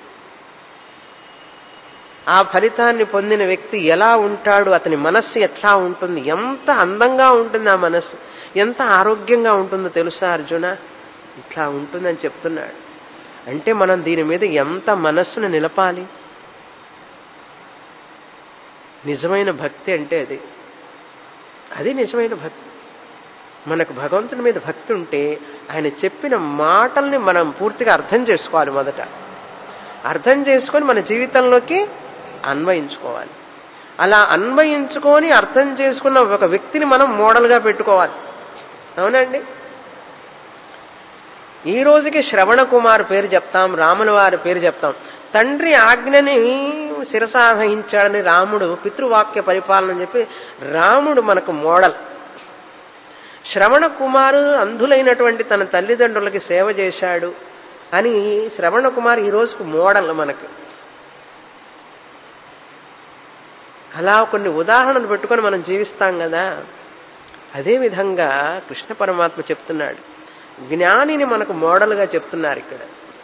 ఆ ఫలితాన్ని పొందిన వ్యక్తి ఎలా ఉంటాడు అతని మనస్సు ఎట్లా ఉంటుంది ఎంత అందంగా ఉంటుంది ఆ మనస్సు ఎంత ఆరోగ్యంగా ఉంటుందో తెలుసా అర్జున ఇట్లా ఉంటుందని చెప్తున్నాడు అంటే మనం దీని మీద ఎంత మనస్సును నిలపాలి నిజమైన భక్తి అంటే అది అది నిజమైన భక్తి మనకు భగవంతుని మీద భక్తి ఉంటే ఆయన చెప్పిన మాటల్ని మనం పూర్తిగా అర్థం చేసుకోవాలి మొదట అర్థం చేసుకొని మన జీవితంలోకి అన్వయించుకోవాలి అలా అన్వయించుకొని అర్థం చేసుకున్న ఒక వ్యక్తిని మనం మోడల్గా పెట్టుకోవాలి అవునండి ఈ రోజుకి శ్రవణ కుమార్ పేరు చెప్తాం రాముల వారి పేరు చెప్తాం తండ్రి ఆజ్ఞని శిరసావహించాడని రాముడు పితృవాక్య పరిపాలన అని చెప్పి రాముడు మనకు మోడల్ శ్రవణ కుమారు అంధులైనటువంటి తన తల్లిదండ్రులకి సేవ చేశాడు అని శ్రవణ కుమార్ ఈ రోజుకు మోడల్ మనకి అలా కొన్ని ఉదాహరణలు పెట్టుకొని మనం జీవిస్తాం కదా అదేవిధంగా కృష్ణ పరమాత్మ చెప్తున్నాడు జ్ఞానిని మనకు మోడల్గా చెప్తున్నారు ఇక్కడ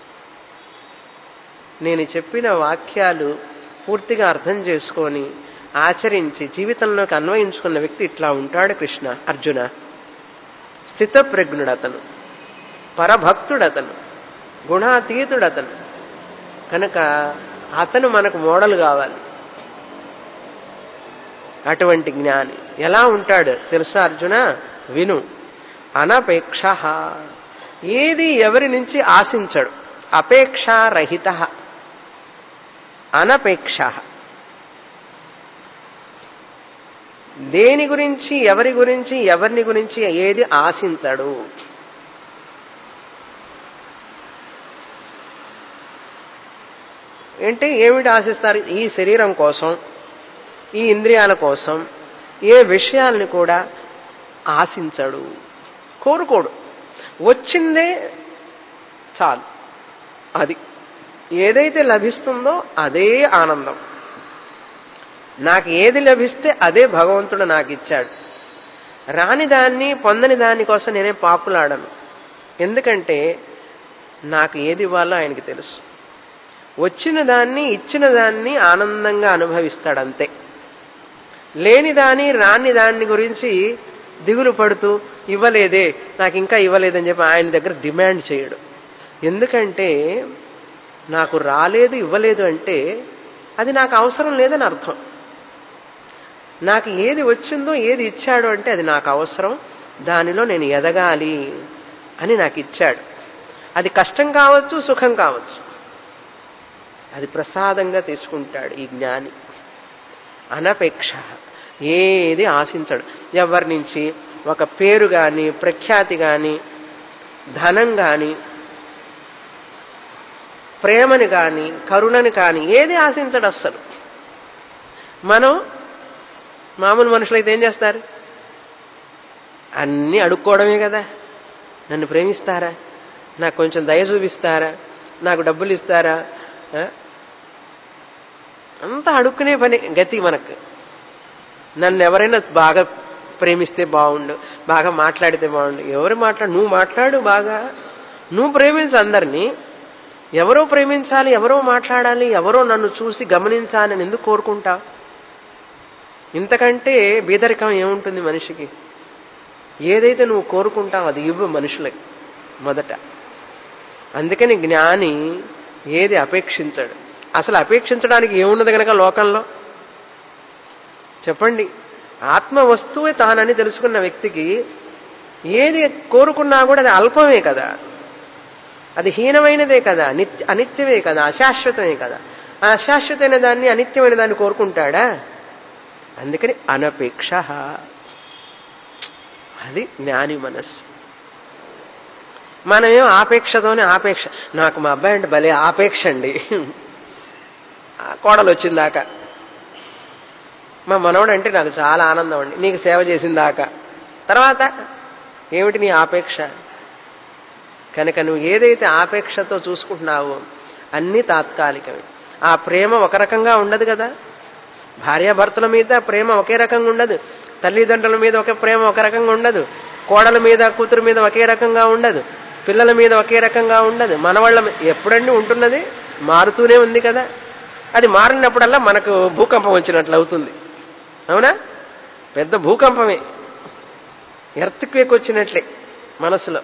నేను చెప్పిన వాక్యాలు పూర్తిగా అర్థం చేసుకొని ఆచరించి జీవితంలోకి అన్వయించుకున్న వ్యక్తి ఇట్లా ఉంటాడు కృష్ణ అర్జున స్థితప్రజ్ఞుడు అతను పరభక్తుడు అతను గుణాతీతుడు అతను కనుక అతను మనకు మోడల్ కావాలి అటువంటి జ్ఞాని ఎలా ఉంటాడు తెలుసా అర్జున విను అనపేక్ష ఏది ఎవరి నుంచి ఆశించడు అపేక్షారహిత అనపేక్ష దేని గురించి ఎవరి గురించి ఎవరిని గురించి ఏది ఆశించడు ఏంటి ఏమిటి ఆశిస్తారు ఈ శరీరం కోసం ఈ ఇంద్రియాల కోసం ఏ విషయాల్ని కూడా ఆశించడు కోరుకోడు వచ్చిందే చాలు అది ఏదైతే లభిస్తుందో అదే ఆనందం నాకు ఏది లభిస్తే అదే భగవంతుడు నాకు ఇచ్చాడు రాని దాన్ని పొందని దాని కోసం నేనే పాపులాడను ఎందుకంటే నాకు ఏది ఇవ్వాలో ఆయనకి తెలుసు వచ్చిన దాన్ని ఇచ్చిన దాన్ని ఆనందంగా అనుభవిస్తాడు అంతే లేని దాని రాని దాన్ని గురించి దిగులు పడుతూ ఇవ్వలేదే నాకు ఇంకా ఇవ్వలేదని చెప్పి ఆయన దగ్గర డిమాండ్ చేయడు ఎందుకంటే నాకు రాలేదు ఇవ్వలేదు అంటే అది నాకు అవసరం లేదని అర్థం నాకు ఏది వచ్చిందో ఏది ఇచ్చాడు అంటే అది నాకు అవసరం దానిలో నేను ఎదగాలి అని నాకు ఇచ్చాడు అది కష్టం కావచ్చు సుఖం కావచ్చు అది ప్రసాదంగా తీసుకుంటాడు ఈ జ్ఞాని అనపేక్ష ఏది ఆశించడు ఎవరి నుంచి ఒక పేరు గాని ప్రఖ్యాతి గాని ధనం గాని ప్రేమని కాని కరుణని కాని ఏది ఆశించడు అస్సలు మనం మామూలు మనుషులైతే ఏం చేస్తారు అన్నీ అడుక్కోవడమే కదా నన్ను ప్రేమిస్తారా నాకు కొంచెం దయ చూపిస్తారా నాకు డబ్బులు ఇస్తారా ఆ? అంతా అడుక్కునే పని గతి మనకు నన్ను ఎవరైనా బాగా ప్రేమిస్తే బాగుండు బాగా మాట్లాడితే బాగుండు ఎవరు మాట్లాడు నువ్వు మాట్లాడు బాగా నువ్వు ప్రేమించు అందరినీ ఎవరో ప్రేమించాలి ఎవరో మాట్లాడాలి ఎవరో నన్ను చూసి గమనించాలని ఎందుకు కోరుకుంటా ఇంతకంటే బీదరికం ఏముంటుంది మనిషికి ఏదైతే నువ్వు కోరుకుంటావు అది ఇవ్వు మనుషులకి మొదట అందుకని జ్ఞాని ఏది అపేక్షించడు అసలు అపేక్షించడానికి ఏమున్నది గనక లోకంలో చెప్పండి ఆత్మ వస్తువే తానని తెలుసుకున్న వ్యక్తికి ఏది కోరుకున్నా కూడా అది అల్పమే కదా అది హీనమైనదే కదా నిత్య అనిత్యమే కదా అశాశ్వతమే కదా ఆ అశాశ్వతమైన దాన్ని అనిత్యమైన దాన్ని కోరుకుంటాడా అందుకని అనపేక్ష అది జ్ఞాని మనస్సు మనమేం ఆపేక్షతోనే ఆపేక్ష నాకు మా అబ్బాయి అంటే భలే ఆపేక్ష అండి ఆ కోడలు వచ్చిందాక మా మనవడు అంటే నాకు చాలా ఆనందం అండి నీకు సేవ చేసిందాక తర్వాత ఏమిటి నీ ఆపేక్ష కనుక నువ్వు ఏదైతే ఆపేక్షతో చూసుకుంటున్నావో అన్నీ తాత్కాలికమే ఆ ప్రేమ ఒక రకంగా ఉండదు కదా భార్యాభర్తల మీద ప్రేమ ఒకే రకంగా ఉండదు తల్లిదండ్రుల మీద ఒక ప్రేమ ఒక రకంగా ఉండదు కోడల మీద కూతురు మీద ఒకే రకంగా ఉండదు పిల్లల మీద ఒకే రకంగా ఉండదు మనవాళ్ళ మీద ఎప్పుడండి ఉంటున్నది మారుతూనే ఉంది కదా అది మారినప్పుడల్లా మనకు భూకంపం వచ్చినట్లు అవుతుంది అవునా పెద్ద భూకంపమే ఎర్త్క్వేక్ వచ్చినట్లే మనసులో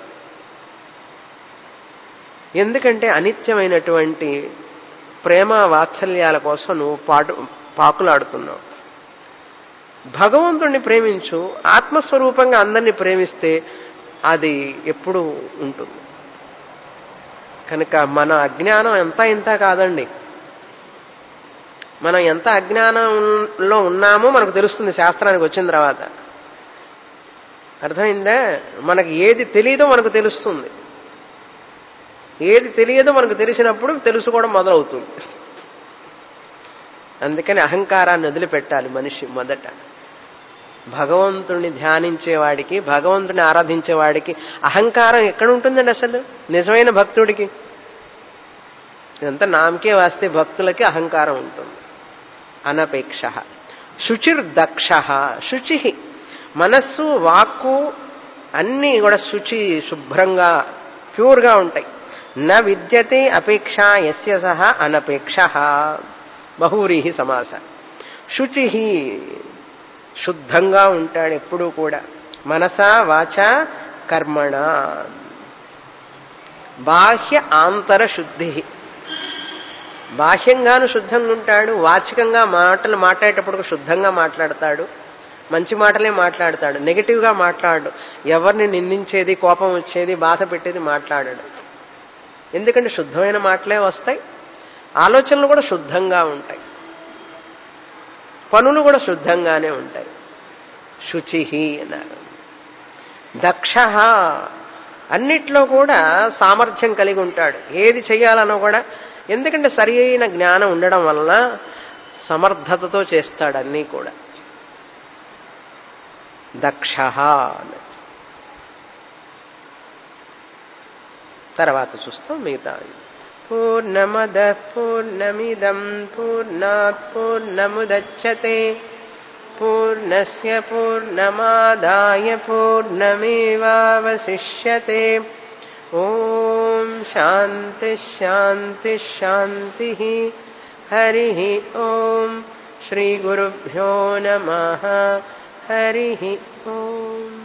ఎందుకంటే అనిత్యమైనటువంటి ప్రేమ వాత్సల్యాల కోసం నువ్వు పాటు పాకులాడుతున్నావు భగవంతుణ్ణి ప్రేమించు ఆత్మస్వరూపంగా అందరినీ ప్రేమిస్తే అది ఎప్పుడు ఉంటుంది కనుక మన అజ్ఞానం ఎంత ఇంత కాదండి మనం ఎంత అజ్ఞానంలో ఉన్నామో మనకు తెలుస్తుంది శాస్త్రానికి వచ్చిన తర్వాత అర్థమైందా మనకి ఏది తెలియదో మనకు తెలుస్తుంది ఏది తెలియదో మనకు తెలిసినప్పుడు తెలుసుకోవడం మొదలవుతుంది అందుకని అహంకారాన్ని వదిలిపెట్టాలి మనిషి మొదట భగవంతుణ్ణి ధ్యానించేవాడికి భగవంతుని ఆరాధించేవాడికి అహంకారం ఎక్కడ ఉంటుందండి అసలు నిజమైన భక్తుడికి ఇదంతా నామకే వాస్తే భక్తులకి అహంకారం ఉంటుంది అనపేక్ష శుచిర్దక్ష శుచి మనస్సు వాక్కు అన్నీ కూడా శుచి శుభ్రంగా ప్యూర్గా ఉంటాయి న విద్యతే అపేక్ష ఎస్య సహ అనపేక్ష బహూరిహి సమాస శుచి శుద్ధంగా ఉంటాడు ఎప్పుడూ కూడా మనస వాచ కర్మణ బాహ్య ఆంతర శుద్ధి బాహ్యంగాను శుద్ధంగా ఉంటాడు వాచికంగా మాటలు మాట్లాడేటప్పుడు శుద్ధంగా మాట్లాడతాడు మంచి మాటలే మాట్లాడతాడు నెగిటివ్గా మాట్లాడు ఎవరిని నిందించేది కోపం వచ్చేది బాధ పెట్టేది మాట్లాడాడు ఎందుకంటే శుద్ధమైన మాటలే వస్తాయి ఆలోచనలు కూడా శుద్ధంగా ఉంటాయి పనులు కూడా శుద్ధంగానే ఉంటాయి శుచి అన్నారు దక్ష అన్నిట్లో కూడా సామర్థ్యం కలిగి ఉంటాడు ఏది చేయాలనో కూడా ఎందుకంటే సరి అయిన జ్ఞానం ఉండడం వలన సమర్థతతో చేస్తాడు అన్నీ కూడా దక్ష తర్వాత చూస్తాం మిగతా పూర్ణమద పూర్ణమిదం పూర్ణాత్ పూర్ణముదచ్చతే పూర్ణస్య పూర్ణమాదాయ పూర్ణమేవావశిష్యతే ఓం శాంతి శాంతి శాంతి హరి ఓం శ్రీ గురుభ్యో నమ హరి ఓం